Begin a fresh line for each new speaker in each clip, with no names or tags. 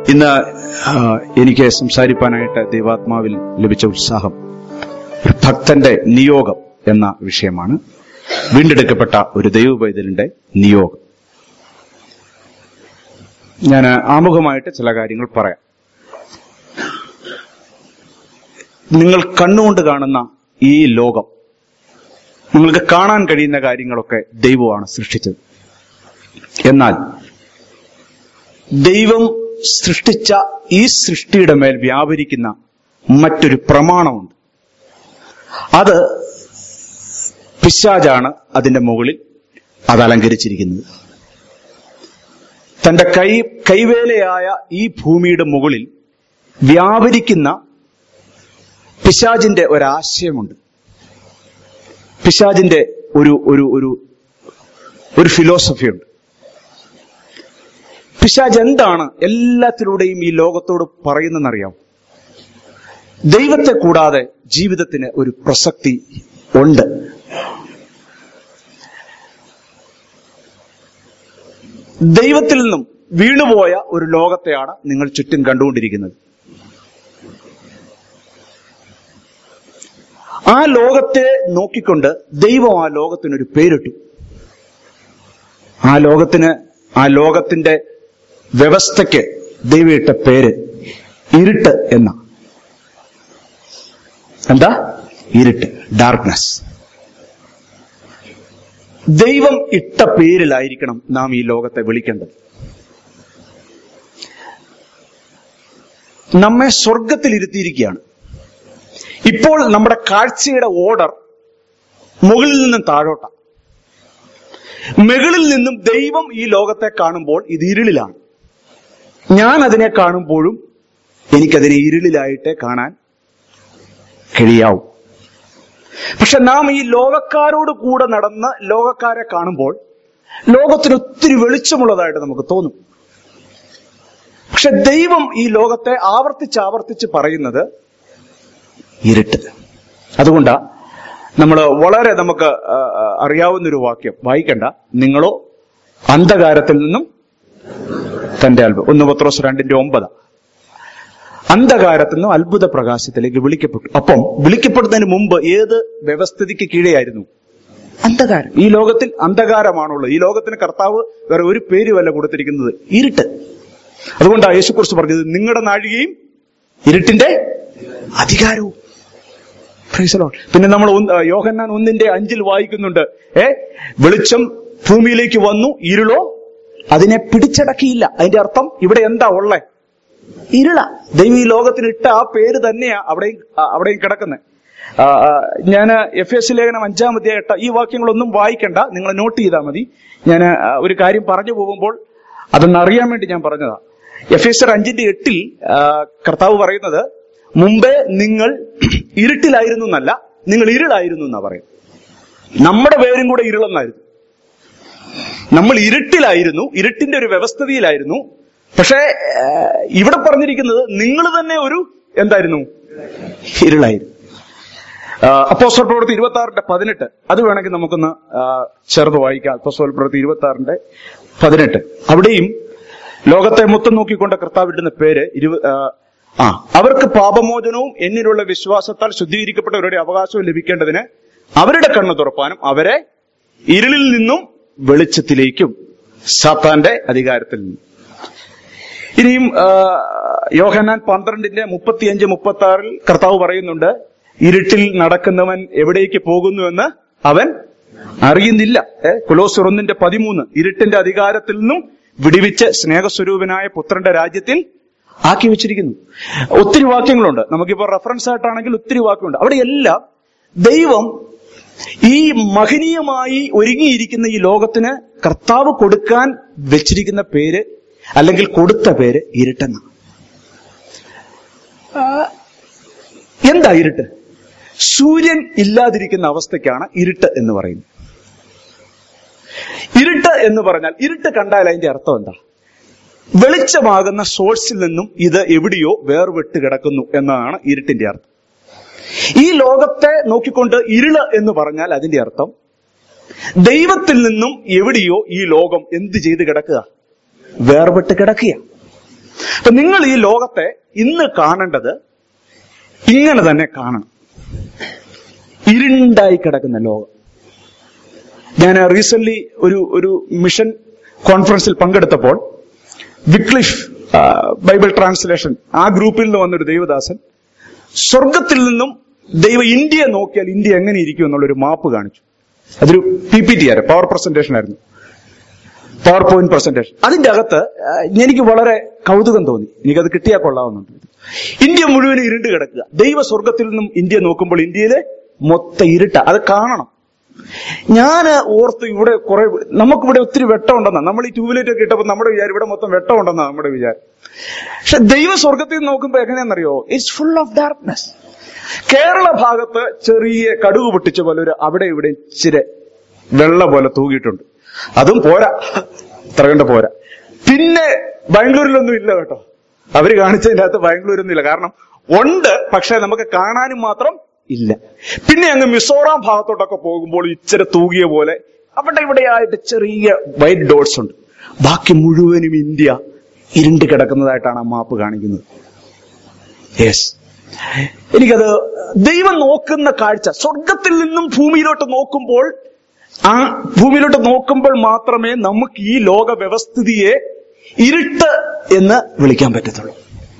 ഇന്ന് ആ, എനിക്ക് സംസാരിപ്പാനായിട്ട് ദൈവാത്മാവിൽ ലഭിച്ച ഉത്സാഹം ഒരു ഭക്തന്റെ നിയോഗം എന്ന വിഷയമാണ് വീണ്ടെടുക്കപ്പെട്ട ഒരു ദൈവപൈതലിന്റെ നിയോഗം ഞാൻ ആമുഖമായിട്ട് ചില കാര്യങ്ങൾ പറയാം നിങ്ങൾ കണ്ണുകൊണ്ട് കാണുന്ന ഈ ലോകം നിങ്ങൾക്ക് കാണാൻ കഴിയുന്ന കാര്യങ്ങളൊക്കെ ദൈവമാണ് സൃഷ്ടിച്ചത് എന്നാൽ ദൈവം സൃഷ്ടിച്ച ഈ സൃഷ്ടിയുടെ മേൽ വ്യാപരിക്കുന്ന മറ്റൊരു പ്രമാണമുണ്ട് അത് പിശാജാണ് അതിന്റെ മുകളിൽ അത് അലങ്കരിച്ചിരിക്കുന്നത് തന്റെ കൈ കൈവേലയായ ഈ ഭൂമിയുടെ മുകളിൽ വ്യാപരിക്കുന്ന പിശാജിന്റെ ഒരാശയമുണ്ട് പിശാജിന്റെ ഒരു ഒരു ഒരു ഒരു ഫിലോസഫിയുണ്ട് പിശാജ് എന്താണ് എല്ലാത്തിലൂടെയും ഈ ലോകത്തോട് പറയുന്നതെന്നറിയാം ദൈവത്തെ കൂടാതെ ജീവിതത്തിന് ഒരു പ്രസക്തി ഉണ്ട് ദൈവത്തിൽ നിന്നും വീണുപോയ ഒരു ലോകത്തെയാണ് നിങ്ങൾ ചുറ്റും കണ്ടുകൊണ്ടിരിക്കുന്നത് ആ ലോകത്തെ നോക്കിക്കൊണ്ട് ദൈവം ആ ലോകത്തിനൊരു പേരിട്ടു ആ ലോകത്തിന് ആ ലോകത്തിന്റെ വ്യവസ്ഥയ്ക്ക് ദൈവം ഇട്ട പേര് ഇരുട്ട് എന്ന എന്താ ഇരുട്ട് ഡാർക്ക്നെസ് ദൈവം ഇട്ട പേരിലായിരിക്കണം നാം ഈ ലോകത്തെ വിളിക്കേണ്ടത് നമ്മെ സ്വർഗത്തിൽ ഇരുത്തിയിരിക്കുകയാണ് ഇപ്പോൾ നമ്മുടെ കാഴ്ചയുടെ ഓർഡർ മുകളിൽ നിന്നും താഴോട്ട മുകളിൽ നിന്നും ദൈവം ഈ ലോകത്തെ കാണുമ്പോൾ ഇത് ഇരുളിലാണ് ഞാൻ അതിനെ കാണുമ്പോഴും എനിക്കതിനെ ഇരുളിലായിട്ടേ കാണാൻ കഴിയാവൂ പക്ഷെ നാം ഈ ലോകക്കാരോട് കൂടെ നടന്ന് ലോകക്കാരെ കാണുമ്പോൾ ലോകത്തിന് ഒത്തിരി വെളിച്ചമുള്ളതായിട്ട് നമുക്ക് തോന്നും പക്ഷെ ദൈവം ഈ ലോകത്തെ ആവർത്തിച്ച് ആവർത്തിച്ച് പറയുന്നത് ഇരുട്ട് അതുകൊണ്ടാ നമ്മൾ വളരെ നമുക്ക് ആ, ആ, അറിയാവുന്നൊരു വാക്യം വായിക്കണ്ട നിങ്ങളോ അന്ധകാരത്തിൽ നിന്നും തന്റെ അത്ഭുതം ഒന്ന് പത്രോസ് രണ്ടിന്റെ ഒമ്പത് അന്ധകാരത്തിൽ നിന്നും അത്ഭുത പ്രകാശത്തിലേക്ക് വിളിക്കപ്പെട്ടു അപ്പം വിളിക്കപ്പെടുന്നതിന് മുമ്പ് ഏത് വ്യവസ്ഥിതിക്ക് കീഴെയായിരുന്നു അന്ധകാരം ഈ ലോകത്തിൽ അന്ധകാരമാണുള്ളത് ഈ ലോകത്തിന് കർത്താവ് വേറെ ഒരു പേരുമല്ല കൊടുത്തിരിക്കുന്നത് ഇരുട്ട് അതുകൊണ്ടാണ് യേശുക്കുറിച്ച് പറഞ്ഞത് നിങ്ങളുടെ നാഴികയും ഇരുട്ടിന്റെ അധികാരവും Praise the Lord. പിന്നെ നമ്മൾ ഒന്ന്- ആ, യോഹന്നാൻ ഒന്നിന്റെ അഞ്ചിൽ വായിക്കുന്നുണ്ട് ഏ വെളിച്ചം ഭൂമിയിലേക്ക് വന്നു ഇരുളോ അതിനെ പിടിച്ചടക്കിയില്ല അതിന്റെ അർത്ഥം ഇവിടെ എന്താ ഉള്ളേ ഇരുള ദൈവം ഈ ലോകത്തിന് ഇട്ട ആ പേര് തന്നെയാ അവിടെയും ആ, അവിടെയും കിടക്കുന്നത് ഞാൻ എഫ് എസ് ലേഖനം അഞ്ചാമത്തെ എട്ട ഈ വാക്യങ്ങളൊന്നും വായിക്കണ്ട നിങ്ങൾ നോട്ട് ചെയ്താൽ മതി ഞാൻ ഒരു കാര്യം പറഞ്ഞു പോകുമ്പോൾ അതൊന്ന് അറിയാൻ വേണ്ടി ഞാൻ പറഞ്ഞതാ എഫ് എസ് അഞ്ചിന്റെ എട്ടിൽ ആ, കർത്താവ് പറയുന്നത് മുമ്പേ നിങ്ങൾ ഇരുട്ടിലായിരുന്നു എന്നല്ല നിങ്ങൾ ഇരുളായിരുന്നു എന്നാ പറയും നമ്മുടെ പേരും കൂടെ ഇരുളെന്നായിരുന്നു നമ്മൾ ഇരുട്ടിലായിരുന്നു ഇരുട്ടിന്റെ ഒരു വ്യവസ്ഥിതിയിലായിരുന്നു പക്ഷേ ആ, ഇവിടെ പറഞ്ഞിരിക്കുന്നത് നിങ്ങൾ തന്നെ ഒരു എന്തായിരുന്നു ഇരുളായിരുന്നു അപ്പോസ്റ്റൽ പ്രവൃത്തി ഇരുപത്തി ആറിന്റെ പതിനെട്ട് അത് വേണമെങ്കിൽ നമുക്കൊന്ന് ആ, ചേർത്ത് വായിക്കാം അപ്പോസ്റ്റൽ പ്രവൃത്തി ഇരുപത്തി ആറിന്റെ പതിനെട്ട് അവിടെയും ലോകത്തെ മൊത്തം നോക്കിക്കൊണ്ട് കർത്താവ് ഇടുന്ന പേര് ഇരുപ ആ, ആ അവർക്ക് പാപമോചനവും എന്നിലുള്ള വിശ്വാസത്താൽ ശുദ്ധീകരിക്കപ്പെട്ടവരുടെ അവകാശവും ലഭിക്കേണ്ടതിന് അവരുടെ കണ്ണു തുറപ്പാനും അവരെ ഇരുളിൽ നിന്നും വെളിച്ചത്തിലേക്കും സാത്താന്റെ അധികാരത്തിൽ നിന്നും ഇനിയും ആ, യോഹന്നാൻ പന്ത്രണ്ടിന്റെ മുപ്പത്തിയഞ്ച് മുപ്പത്തി ആറിൽ കർത്താവ് പറയുന്നുണ്ട് ഇരുട്ടിൽ നടക്കുന്നവൻ എവിടേക്ക് പോകുന്നു എന്ന് അവൻ അറിയുന്നില്ല ഏ കുലോസർ ഒന്നിന്റെ പതിമൂന്ന് ഇരുട്ടിന്റെ അധികാരത്തിൽ നിന്നും വിടിവിച്ച് സ്നേഹസ്വരൂപനായ പുത്രന്റെ രാജ്യത്തിൽ ആക്കി വെച്ചിരിക്കുന്നു ഒത്തിരി വാക്യങ്ങളുണ്ട് നമുക്കിപ്പോ റെഫറൻസ് ആയിട്ടാണെങ്കിൽ ഒത്തിരി വാക്യമുണ്ട് അവിടെ എല്ലാം ദൈവം ഈ മഹനീയമായി ഒരുങ്ങിയിരിക്കുന്ന ഈ ലോകത്തിന് കർത്താവ് കൊടുക്കാൻ വെച്ചിരിക്കുന്ന പേര് അല്ലെങ്കിൽ കൊടുത്ത പേര് ഇരുട്ടെന്ന എന്താ ഇരുട്ട് സൂര്യൻ ഇല്ലാതിരിക്കുന്ന അവസ്ഥയ്ക്കാണ് ഇരുട്ട് എന്ന് പറയുന്നത് ഇരുട്ട് എന്ന് പറഞ്ഞാൽ ഇരുട്ട് കണ്ടാൽ അതിന്റെ അർത്ഥം എന്താ വെളിച്ചമാകുന്ന സോഴ്സിൽ നിന്നും ഇത് എവിടെയോ വേർവിട്ട് കിടക്കുന്നു എന്നതാണ് ഇരുട്ടിന്റെ അർത്ഥം ഈ ലോകത്തെ നോക്കിക്കൊണ്ട് ഇരുള് എന്ന് പറഞ്ഞാൽ അതിന്റെ അർത്ഥം ദൈവത്തിൽ നിന്നും എവിടെയോ ഈ ലോകം എന്ത് ചെയ്ത് കിടക്കുക വേർപെട്ട് കിടക്കുക അപ്പൊ നിങ്ങൾ ഈ ലോകത്തെ ഇന്ന് കാണേണ്ടത് ഇങ്ങനെ തന്നെ കാണണം ഇരുണ്ടായി കിടക്കുന്ന ലോകം ഞാൻ റീസെന്റ് ഒരു ഒരു മിഷൻ കോൺഫറൻസിൽ പങ്കെടുത്തപ്പോൾ വിക്ലിഫ് ആ, ബൈബിൾ ട്രാൻസ്ലേഷൻ ആ ഗ്രൂപ്പിൽ നിന്ന് വന്നൊരു ദൈവദാസൻ സ്വർഗത്തിൽ നിന്നും ദൈവ ഇന്ത്യയെ നോക്കിയാൽ ഇന്ത്യ എങ്ങനെ ഇരിക്കും എന്നുള്ളൊരു മാപ്പ് കാണിച്ചു അതൊരു പി പി ടി ആയിരുന്നു പവർ പ്രസന്റേഷൻ ആയിരുന്നു പവർ പോയിന്റ് പ്രസന്റേഷൻ അതിന്റെ അകത്ത് ആ, എനിക്ക് വളരെ കൗതുകം തോന്നി എനിക്കത് കിട്ടിയാൽ കൊള്ളാവുന്നുണ്ട് ഇന്ത്യ മുഴുവൻ ഇരുണ്ട് കിടക്കുക ദൈവ സ്വർഗത്തിൽ നിന്നും ഇന്ത്യ നോക്കുമ്പോൾ ഇന്ത്യയിലെ മൊത്തം ഇരുട്ട അത് കാണണം ഞാൻ ഓർത്ത് ഇവിടെ കുറെ നമുക്കിവിടെ ഒത്തിരി വെട്ടമുണ്ടെന്നാ നമ്മൾ ഈ ട്യൂബ്ലൈറ്റ് ഒക്കെ ഇട്ടപ്പോൾ നമ്മുടെ വിചാരം ഇവിടെ മൊത്തം വെട്ടമുണ്ടെന്നാ നമ്മുടെ വിചാരം പക്ഷെ ദൈവ സ്വർഗത്തിൽ നിന്ന് നോക്കുമ്പോൾ എങ്ങനെയാണെന്നറിയോ it's full of darkness Kerala ഭാഗത്ത് ചെറിയ കടുക് പൊട്ടിച്ച പോലെ ഒരു അവിടെ ഇവിടെ ഇച്ചിരി വെള്ള പോലെ തൂകിയിട്ടുണ്ട് അതും പോരാ ഇത്ര കണ്ട് പോരാ പിന്നെ ബാംഗ്ലൂരിലൊന്നും ഇല്ല കേട്ടോ അവര് കാണിച്ചതിനകത്ത് ബാംഗ്ലൂരൊന്നും ഇല്ല കാരണം ഉണ്ട് പക്ഷെ നമുക്ക് കാണാനും മാത്രം ഇല്ല പിന്നെ അങ്ങ് മിസോറാം ഭാഗത്തോട്ടൊക്കെ പോകുമ്പോൾ ഇച്ചിരി തൂകിയ പോലെ അവിടെ ഇവിടെയായിട്ട് ചെറിയ വൈറ്റ് ഡോട്ട്സ് ഉണ്ട് ബാക്കി മുഴുവനും ഇന്ത്യ ഇരുണ്ട് കിടക്കുന്നതായിട്ടാണ് ആ മാപ്പ് കാണിക്കുന്നത് യെസ് എനിക്കത് ദൈവം നോക്കുന്ന കാഴ്ച സ്വർഗത്തിൽ നിന്നും ഭൂമിയിലോട്ട് നോക്കുമ്പോൾ ആ ഭൂമിയിലോട്ട് നോക്കുമ്പോൾ മാത്രമേ നമുക്ക് ഈ ലോക വ്യവസ്ഥിതിയെ ഇരുട്ട് എന്ന് വിളിക്കാൻ പറ്റത്തുള്ളൂ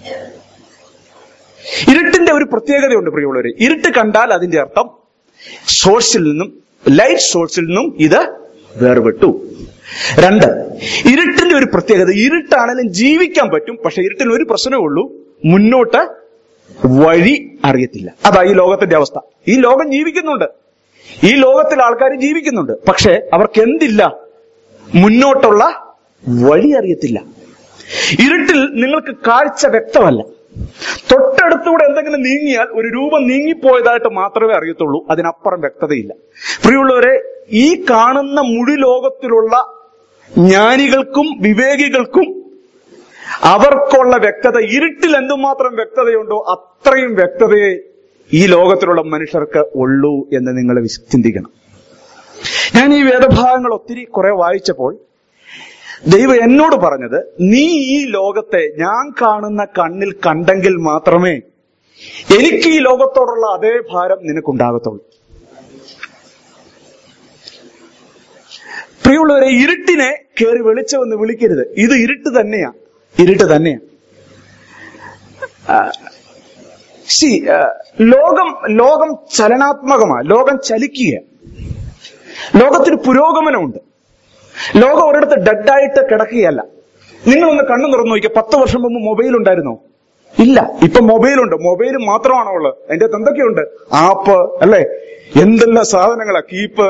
ഇരുട്ടിന്റെ ഒരു പ്രത്യേകതയുണ്ട് പ്രിയമുള്ളവര് ഇരുട്ട് കണ്ടാൽ അതിന്റെ അർത്ഥം സോഴ്സിൽ നിന്നും ലൈറ്റ് സോഴ്സിൽ നിന്നും ഇത് വേർപെട്ടു രണ്ട് ഇരുട്ടിന്റെ ഒരു പ്രത്യേകത ഇരുട്ടാണെങ്കിലും ജീവിക്കാൻ പറ്റും പക്ഷെ ഇരുട്ടിന് ഒരു പ്രശ്നമേ ഉള്ളൂ മുന്നോട്ട് വഴി അറിയത്തില്ല അതാ ഈ ലോകത്തിന്റെ അവസ്ഥ ഈ ലോകം ജീവിക്കുന്നുണ്ട് ഈ ലോകത്തിൽ ആൾക്കാർ ജീവിക്കുന്നുണ്ട് പക്ഷെ അവർക്ക് എന്തില്ല മുന്നോട്ടുള്ള വഴി അറിയത്തില്ല ഇരുട്ടിൽ നിങ്ങൾക്ക് കാഴ്ച വ്യക്തമല്ല തൊട്ടടുത്തൂടെ എന്തെങ്കിലും നീങ്ങിയാൽ ഒരു രൂപം നീങ്ങിപ്പോയതായിട്ട് മാത്രമേ അറിയത്തുള്ളൂ അതിനപ്പുറം വ്യക്തതയില്ല പ്രിയമുള്ളവരെ ഈ കാണുന്ന മുഴു ലോകത്തിലുള്ള ജ്ഞാനികൾക്കും വിവേകികൾക്കും അവർക്കുള്ള വ്യക്തത ഇരുട്ടിൽ എന്തുമാത്രം വ്യക്തതയുണ്ടോ അത്രയും വ്യക്തതയെ ഈ ലോകത്തിലുള്ള മനുഷ്യർക്ക് ഉള്ളൂ എന്ന് നിങ്ങൾ വിശ- ചിന്തിക്കണം ഞാൻ ഈ വേദഭാഗങ്ങൾ ഒത്തിരി കുറെ വായിച്ചപ്പോൾ ദൈവം എന്നോട് പറഞ്ഞത് നീ ഈ ലോകത്തെ ഞാൻ കാണുന്ന കണ്ണിൽ കണ്ടെങ്കിൽ മാത്രമേ എനിക്ക് ഈ ലോകത്തോടുള്ള അതേ ഭാരം നിനക്കുണ്ടാകത്തുള്ളൂ പ്രിയമുള്ളവരെ ഇരുട്ടിനെ കയറി വെളിച്ചമെന്ന് വിളിക്കരുത് ഇത് ഇരുട്ട് തന്നെയാ ഇരുട്ട് തന്നെയാ സി ലോകം ലോകം ചലനാത്മകമാ ലോകം ചലിക്കുക ലോകത്തിന് പുരോഗമനമുണ്ട് ലോകം ഒരിടത്ത് ഡെഡായിട്ട് കിടക്കുകയല്ല നിങ്ങളൊന്ന് കണ്ണു തുറന്നു നോക്കിയ പത്ത് വർഷം മുമ്പ് മൊബൈൽ ഉണ്ടായിരുന്നോ ഇല്ല ഇപ്പൊ മൊബൈലുണ്ട് മൊബൈൽ മാത്രമാണോ ഉള്ളത് അതിന്റെ അകത്ത് എന്തൊക്കെയുണ്ട് ആപ്പ് അല്ലെ എന്തെല്ലാം സാധനങ്ങളാ കീപ്പ്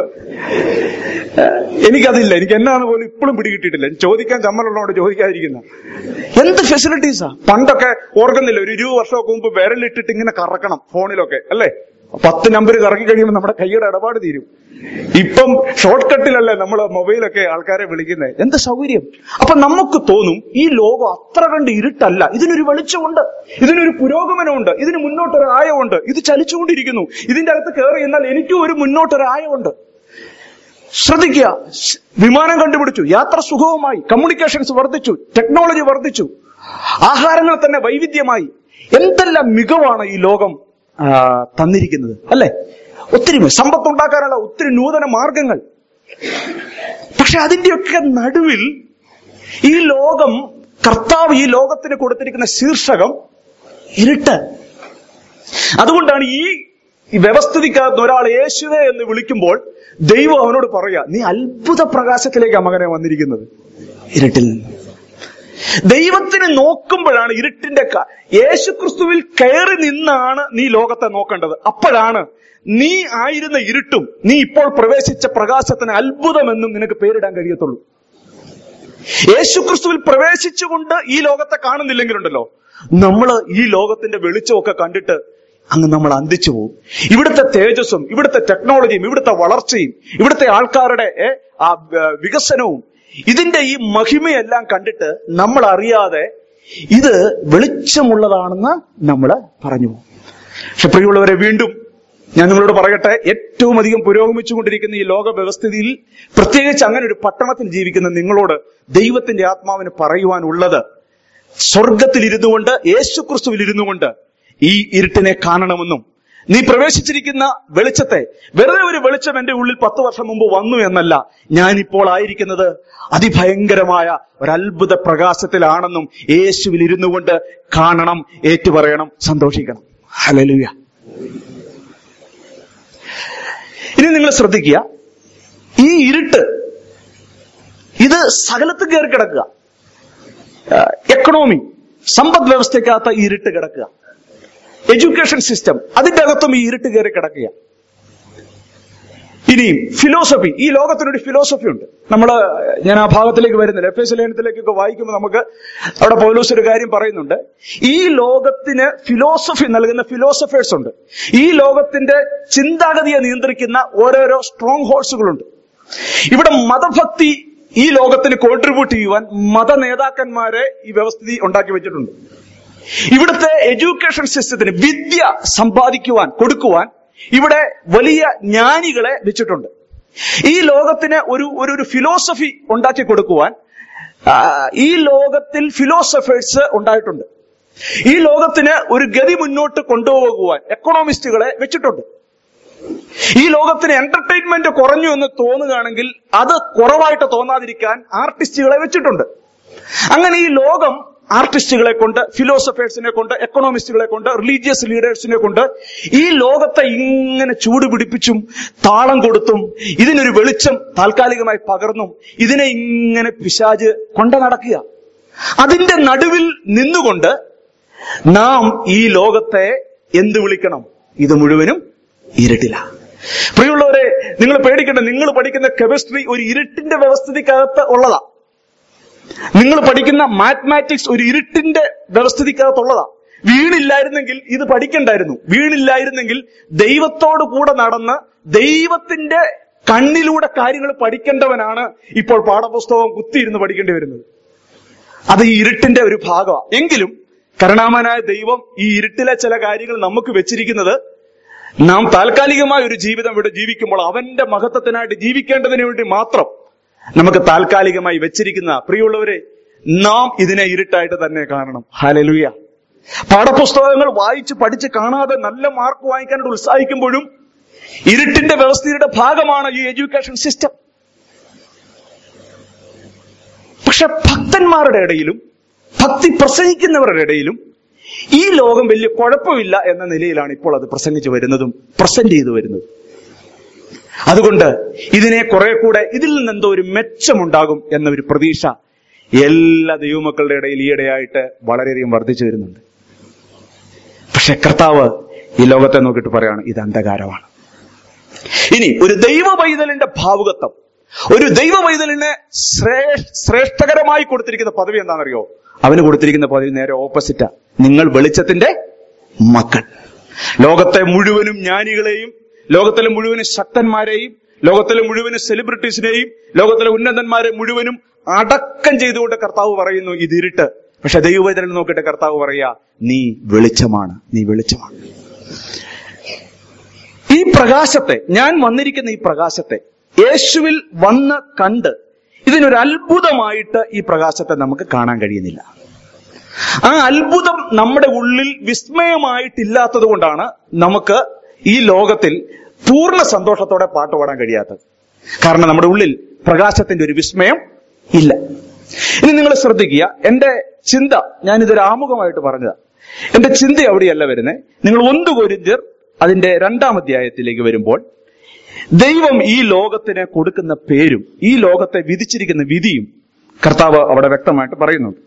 എനിക്കതില്ല എനിക്ക് എന്നാന്ന് പോലും ഇപ്പോഴും പിടികിട്ടിയിട്ടില്ല ചോദിക്കാൻ ചമ്മലുള്ളതുകൊണ്ട് ചോദിക്കാതിരിക്കുന്ന എന്ത് ഫെസിലിറ്റീസാ പണ്ടൊക്കെ ഓർക്കുന്നില്ല ഒരു ഇരുപത് വർഷമൊക്കെ മുമ്പ് വിരലിട്ടിട്ട് ഇങ്ങനെ കറക്കണം ഫോണിലൊക്കെ അല്ലേ പത്ത് നമ്പർ കറക്കി കഴിയുമ്പോൾ നമ്മുടെ കൈയുടെ ഇടപാട് തീരും ഇപ്പം ഷോർട്ട് കട്ടിലല്ലേ നമ്മൾ മൊബൈലൊക്കെ ആൾക്കാരെ വിളിക്കുന്നത് എന്ത് സൗകര്യം അപ്പൊ നമുക്ക് തോന്നും ഈ ലോകം അത്ര കണ്ട് ഇരുട്ടല്ല ഇതിനൊരു വെളിച്ചമുണ്ട് ഇതിനൊരു പുരോഗമനമുണ്ട് ഇതിന് മുന്നോട്ടൊരു ആയമുണ്ട് ഇത് ചലിച്ചുകൊണ്ടിരിക്കുന്നു ഇതിന്റെ അകത്ത് കയറി എന്നാൽ എനിക്കും ഒരു മുന്നോട്ടൊരു ആയമുണ്ട് ശ്രദ്ധിക്കുക സ് വിമാനം കണ്ടുപിടിച്ചു യാത്ര സുഖവുമായി കമ്മ്യൂണിക്കേഷൻസ് വർദ്ധിച്ചു ടെക്നോളജി വർദ്ധിച്ചു ആഹാരങ്ങൾ തന്നെ വൈവിധ്യമായി എന്തെല്ലാം മികവാണ് ഈ ലോകം ആ, തന്നിരിക്കുന്നത് അല്ലെ ഒത്തിരി സമ്പത്തുണ്ടാക്കാനുള്ള ഒത്തിരി നൂതന മാർഗങ്ങൾ പക്ഷെ അതിന്റെയൊക്കെ നടുവിൽ ഈ ലോകം കർത്താവ് ഈ ലോകത്തിന് കൊടുത്തിരിക്കുന്ന ശീർഷകം ഇരുട്ട് അതുകൊണ്ടാണ് ഈ ഈ വ്യവസ്ഥിതിക്കകത്ത് ഒരാൾ യേശുവെ എന്ന് വിളിക്കുമ്പോൾ ദൈവം അവനോട് പറയുക നീ അത്ഭുത പ്രകാശത്തിലേക്കാണ് മകനെ വന്നിരിക്കുന്നത് ഇരുട്ടിൽ നിന്ന് ദൈവത്തിന് നോക്കുമ്പോഴാണ് ഇരുട്ടിന്റെ ക- യേശുക്രിസ്തുവിൽ കയറി നിന്നാണ് നീ ലോകത്തെ നോക്കേണ്ടത് അപ്പോഴാണ് നീ ആയിരുന്ന ഇരുട്ടും നീ ഇപ്പോൾ പ്രവേശിച്ച പ്രകാശത്തിന് അത്ഭുതമെന്നും നിനക്ക് പേരിടാൻ കഴിയത്തുള്ളൂ യേശുക്രിസ്തുവിൽ പ്രവേശിച്ചുകൊണ്ട് ഈ ലോകത്തെ കാണുന്നില്ലെങ്കിലുണ്ടല്ലോ നമ്മൾ ഈ ലോകത്തിന്റെ വെളിച്ചമൊക്കെ കണ്ടിട്ട് അങ്ങ് നമ്മൾ അന്തിച്ചു പോകും ഇവിടുത്തെ തേജസ്സും ഇവിടുത്തെ ടെക്നോളജിയും ഇവിടുത്തെ വളർച്ചയും ഇവിടുത്തെ ആൾക്കാരുടെ ഏ, ആ ആ, വികസനവും ഇതിന്റെ ഈ മഹിമയെല്ലാം കണ്ടിട്ട് നമ്മൾ അറിയാതെ ഇത് വെളിച്ചമുള്ളതാണെന്ന് നമ്മൾ പറഞ്ഞു പോകും പക്ഷെ പ്രിയമുള്ളവരെ വീണ്ടും ഞാൻ നിങ്ങളോട് പറയട്ടെ ഏറ്റവും അധികം പുരോഗമിച്ചുകൊണ്ടിരിക്കുന്ന ഈ ലോക വ്യവസ്ഥിതിയിൽ പ്രത്യേകിച്ച് അങ്ങനെ ഒരു പട്ടണത്തിൽ ജീവിക്കുന്ന നിങ്ങളോട് ദൈവത്തിന്റെ ആത്മാവിന് പറയുവാനുള്ളത് സ്വർഗത്തിൽ ഇരുന്നു കൊണ്ട് യേശു ക്രിസ്തുവിൽ ഇരുന്നു കൊണ്ട് ഈ ഇരുട്ടിനെ കാണണമെന്നും നീ പ്രവേശിച്ചിരിക്കുന്ന വെളിച്ചത്തെ വെറുതെ ഒരു വെളിച്ചം എന്റെ ഉള്ളിൽ പത്ത് വർഷം മുമ്പ് വന്നു എന്നല്ല ഞാൻ ഇപ്പോൾ ആയിരിക്കുന്നത് അതിഭയങ്കരമായ ഒരു അത്ഭുത പ്രകാശത്തിലാണെന്നും യേശുവിൽ ഇരുന്നു കൊണ്ട് കാണണം ഏറ്റുപറയണം സന്തോഷിക്കണം ഹലലുയ ഇനി നിങ്ങൾ ശ്രദ്ധിക്കുക ഈ ഇരുട്ട് ഇത് സകലത്ത് കയറി കിടക്കുക എക്കണോമി സമ്പദ് വ്യവസ്ഥയ്ക്കകത്ത് ഈ ഇരുട്ട് കിടക്കുക എഡ്യൂക്കേഷൻ സിസ്റ്റം അതിന്റെ അകത്തും ഈ ഇരുട്ട് കയറി കിടക്കുക ഇനിയും ഫിലോസഫി ഈ ലോകത്തിനൊരു ഫിലോസഫി ഉണ്ട് നമ്മൾ ഞാൻ ആ ഭാഗത്തിലേക്ക് വരുന്നില്ല എഫ് എസ് ലേഖനത്തിലേക്കൊക്കെ വായിക്കുമ്പോൾ നമുക്ക് അവിടെ പൗലോസ് ഒരു കാര്യം പറയുന്നുണ്ട് ഈ ലോകത്തിന് ഫിലോസഫി നൽകുന്ന ഫിലോസഫേഴ്സ് ഉണ്ട് ഈ ലോകത്തിന്റെ ചിന്താഗതിയെ നിയന്ത്രിക്കുന്ന ഓരോരോ സ്ട്രോങ് ഹോൾസുകളുണ്ട് ഇവിടെ മതഭക്തി ഈ ലോകത്തിന് കോൺട്രിബ്യൂട്ട് ചെയ്യുവാൻ മത നേതാക്കന്മാരെ ഈ വ്യവസ്ഥിതി ഉണ്ടാക്കി വെച്ചിട്ടുണ്ട് ഇവിടുത്തെ എഡ്യൂക്കേഷൻ സിസ്റ്റത്തിന് വിദ്യ സമ്പാദിക്കുവാൻ കൊടുക്കുവാൻ ഇവിടെ വലിയ ജ്ഞാനികളെ വെച്ചിട്ടുണ്ട് ഈ ലോകത്തിന് ഒരു ഒരു ഒരു ഫിലോസഫി ഉണ്ടാക്കി കൊടുക്കുവാൻ ആ, ഈ ലോകത്തിൽ ഫിലോസഫേഴ്സ് ഉണ്ടായിട്ടുണ്ട് ഈ ലോകത്തിന് ഒരു ഗതി മുന്നോട്ട് കൊണ്ടുപോകുവാൻ എക്കണോമിസ്റ്റുകളെ വെച്ചിട്ടുണ്ട് ഈ ലോകത്തിന് എന്റർടൈൻമെന്റ് കുറഞ്ഞു എന്ന് തോന്നുകയാണെങ്കിൽ അത് കുറവായിട്ട് തോന്നാതിരിക്കാൻ ആർട്ടിസ്റ്റുകളെ വെച്ചിട്ടുണ്ട് അങ്ങനെ ഈ ലോകം ആർട്ടിസ്റ്റുകളെ കൊണ്ട് ഫിലോസഫേഴ്സിനെ കൊണ്ട് എക്കണോമിസ്റ്റുകളെ കൊണ്ട് റിലീജിയസ് ലീഡേഴ്സിനെ കൊണ്ട് ഈ ലോകത്തെ ഇങ്ങനെ ചൂട് പിടിപ്പിച്ചും താളം കൊടുത്തും ഇതിനൊരു വെളിച്ചം താൽക്കാലികമായി പകർന്നും ഇതിനെ ഇങ്ങനെ പിശാജ് കൊണ്ട നടക്കുക അതിന്റെ നടുവിൽ നിന്നുകൊണ്ട് നാം ഈ ലോകത്തെ എന്ത് വിളിക്കണം ഇത് മുഴുവനും ഇരുട്ടില പ്രിയമുള്ളവരെ നിങ്ങൾ പേടിക്കേണ്ട നിങ്ങൾ പഠിക്കുന്ന കെമിസ്ട്രി ഒരു ഇരുട്ടിന്റെ വ്യവസ്ഥിതിക്കകത്ത് ഉള്ളതാ നിങ്ങൾ പഠിക്കുന്ന മാത്മാറ്റിക്സ് ഒരു ഇരുട്ടിന്റെ വ്യവസ്ഥിതിക്കകത്തുള്ളതാ വീണില്ലായിരുന്നെങ്കിൽ ഇത് പഠിക്കണ്ടായിരുന്നു വീണില്ലായിരുന്നെങ്കിൽ ദൈവത്തോട് കൂടെ നടന്ന് ദൈവത്തിന്റെ കണ്ണിലൂടെ കാര്യങ്ങൾ പഠിക്കേണ്ടവനാണ് ഇപ്പോൾ പാഠപുസ്തകം കുത്തിയിരുന്ന് പഠിക്കേണ്ടി വരുന്നത് അത് ഈ ഇരുട്ടിന്റെ ഒരു ഭാഗമാണ് എങ്കിലും കരുണാമനായ ദൈവം ഈ ഇരുട്ടിലെ ചില കാര്യങ്ങൾ നമുക്ക് വെച്ചിരിക്കുന്നത് നാം താൽക്കാലികമായ ഒരു ജീവിതം ഇവിടെ ജീവിക്കുമ്പോൾ അവന്റെ മഹത്വത്തിനായിട്ട് ജീവിക്കേണ്ടതിന് വേണ്ടി മാത്രം നമുക്ക് താൽക്കാലികമായി വെച്ചിരിക്കുന്ന പ്രിയമുള്ളവരെ നാം ഇതിനെ ഇരുട്ടായിട്ട് തന്നെ കാണണം ഹാലലുയ പാഠപുസ്തകങ്ങൾ വായിച്ച് പഠിച്ച് കാണാതെ നല്ല മാർക്ക് വാങ്ങിക്കാനായിട്ട് ഉത്സാഹിക്കുമ്പോഴും ഇരുട്ടിന്റെ വ്യവസ്ഥയുടെ ഭാഗമാണ് ഈ എഡ്യൂക്കേഷൻ സിസ്റ്റം പക്ഷെ ഭക്തന്മാരുടെ ഇടയിലും ഭക്തി പ്രസംഗിക്കുന്നവരുടെ ഇടയിലും ഈ ലോകം വലിയ കുഴപ്പമില്ല എന്ന നിലയിലാണ് ഇപ്പോൾ അത് പ്രസംഗിച്ചു വരുന്നതും പ്രസന്റ് ചെയ്തു വരുന്നതും അതുകൊണ്ട് ഇതിനെ കുറെ കൂടെ ഇതിൽ നിന്ന് എന്തോ ഒരു മെച്ചമുണ്ടാകും എന്ന ഒരു പ്രതീക്ഷ എല്ലാ ദൈവമക്കളുടെ ഇടയിൽ ഈയിടെയായിട്ട് വളരെയധികം വർദ്ധിച്ചു വരുന്നുണ്ട് പക്ഷെ കർത്താവ് ഈ ലോകത്തെ നോക്കിയിട്ട് പറയാണ് ഇത് അന്ധകാരമാണ് ഇനി ഒരു ദൈവ പൈതലിന്റെ ഭാവുകത്വം ഒരു ദൈവ പൈതലിന് ശ്രേ- ശ്രേഷ്ഠകരമായി കൊടുത്തിരിക്കുന്ന പദവി എന്താണെന്നറിയോ അവന് കൊടുത്തിരിക്കുന്ന പദവി നേരെ ഓപ്പോസിറ്റാ നിങ്ങൾ വെളിച്ചത്തിന്റെ മക്കൾ ലോകത്തെ മുഴുവനും ജ്ഞാനികളെയും ലോകത്തിലെ മുഴുവനും ശക്തന്മാരെയും ലോകത്തിലെ മുഴുവനും സെലിബ്രിറ്റീസിനെയും ലോകത്തിലെ ഉന്നതന്മാരെ മുഴുവനും അടക്കം ചെയ്തുകൊണ്ട് കർത്താവ് പറയുന്നു ഇത് ഇരുട്ട് പക്ഷെ ദൈവവചനം നോക്കിയിട്ട് കർത്താവ് പറയാ നീ വെളിച്ചമാണ് നീ വെളിച്ചമാണ് ഈ പ്രകാശത്തെ ഞാൻ വന്നിരിക്കുന്ന ഈ പ്രകാശത്തെ യേശുവിൽ വന്ന് കണ്ട് ഇതിനൊരു അത്ഭുതമായിട്ട് ഈ പ്രകാശത്തെ നമുക്ക് കാണാൻ കഴിയുന്നില്ല ആ അത്ഭുതം നമ്മുടെ ഉള്ളിൽ വിസ്മയമായിട്ടില്ലാത്തത് കൊണ്ടാണ് നമുക്ക് ഈ ലോകത്തിൽ പൂർണ്ണ സന്തോഷത്തോടെ പാട്ട് പാടാൻ കഴിയാത്തത് കാരണം നമ്മുടെ ഉള്ളിൽ പ്രകാശത്തിന്റെ ഒരു വിസ്മയം ഇല്ല ഇനി നിങ്ങൾ ശ്രദ്ധിക്കുക എന്റെ ചിന്ത ഞാനിതൊരു ആമുഖമായിട്ട് പറഞ്ഞതാ എന്റെ ചിന്ത അവിടെയല്ല വരുന്നത് നിങ്ങൾ ഒന്ന് കൊരിന്ത്യർ അതിന്റെ രണ്ടാം അധ്യായത്തിലേക്ക് വരുമ്പോൾ ദൈവം ഈ ലോകത്തിന് കൊടുക്കുന്ന പേരും ഈ ലോകത്തെ വിധിച്ചിരിക്കുന്ന വിധിയും കർത്താവ് അവിടെ വ്യക്തമായിട്ട് പറയുന്നുണ്ട്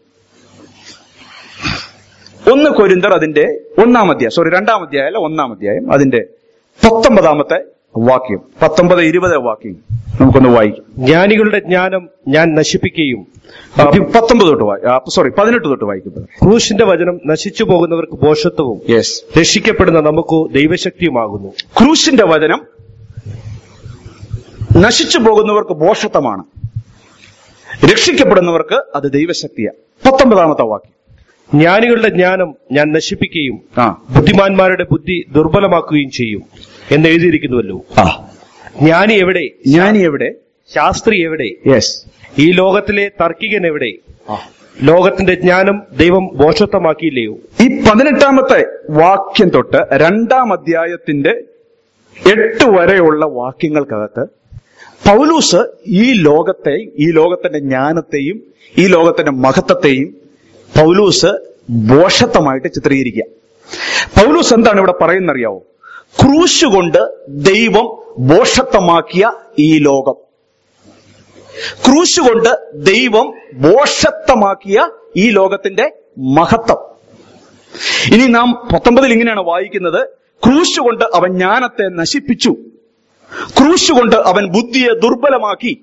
ഒന്ന് കൊരിന്തർ അതിന്റെ ഒന്നാം അധ്യായം സോറി രണ്ടാം അധ്യായം അല്ല ഒന്നാം അധ്യായം അതിന്റെ പത്തൊമ്പതാമത്തെ വാക്യം പത്തൊമ്പത് ഇരുപത് വാക്യം നമുക്കൊന്ന് വായിക്കാം
ജ്ഞാനികളുടെ ജ്ഞാനം ഞാൻ നശിപ്പിക്കുകയും
ആ, പത്തൊമ്പത് തൊട്ട് വായി സോറി പതിനെട്ട് തൊട്ട് വായിക്കുന്നത്
ക്രൂശിന്റെ വചനം നശിച്ചു പോകുന്നവർക്ക് ഭോഷത്വവും
യെസ്
രക്ഷിക്കപ്പെടുന്ന നമുക്ക് ദൈവശക്തിയുമാകുന്നു
ക്രൂശിന്റെ വചനം നശിച്ചു പോകുന്നവർക്ക് ബോഷത്വമാണ് രക്ഷിക്കപ്പെടുന്നവർക്ക് അത് ദൈവശക്തിയാണ് പത്തൊമ്പതാമത്തെ വാക്യം
ജ്ഞാനികളുടെ ജ്ഞാനം ഞാൻ നശിപ്പിക്കുകയും
ആ
ബുദ്ധിമാന്മാരുടെ ബുദ്ധി ദുർബലമാക്കുകയും ചെയ്യും എന്ന് എഴുതിയിരിക്കുന്നുവല്ലോ
ആ
ജ്ഞാനി എവിടെ
ജ്ഞാനി എവിടെ
ശാസ്ത്രി എവിടെ
യെസ്
ഈ ലോകത്തിലെ തർക്കികൻ എവിടെ ലോകത്തിന്റെ ജ്ഞാനം ദൈവം ഭോഷത്വമാക്കിയില്ലയോ
ഈ പതിനെട്ടാമത്തെ വാക്യം തൊട്ട് രണ്ടാം അധ്യായത്തിന്റെ എട്ട് വരെയുള്ള വാക്യങ്ങൾക്കകത്ത് പൗലൂസ് ഈ ലോകത്തെ ഈ ലോകത്തിന്റെ ജ്ഞാനത്തെയും ഈ ലോകത്തിന്റെ മഹത്വത്തെയും പൗലൂസ് ബോഷത്വമായിട്ട് ചിത്രീകരിക്കുക പൗലൂസ് എന്താണ് ഇവിടെ പറയുന്നറിയാവോ ക്രൂശ് കൊണ്ട് ദൈവം ബോഷത്വമാക്കിയ ഈ ലോകം ക്രൂശ് കൊണ്ട് ദൈവം ബോഷത്വമാക്കിയ ഈ ലോകത്തിന്റെ മഹത്വം ഇനി നാം പത്തൊമ്പതിൽ ഇങ്ങനെയാണ് വായിക്കുന്നത് ക്രൂശ് കൊണ്ട് അവൻ ജ്ഞാനത്തെ നശിപ്പിച്ചു ക്രൂശ് കൊണ്ട് അവൻ ബുദ്ധിയെ ദുർബലമാക്കി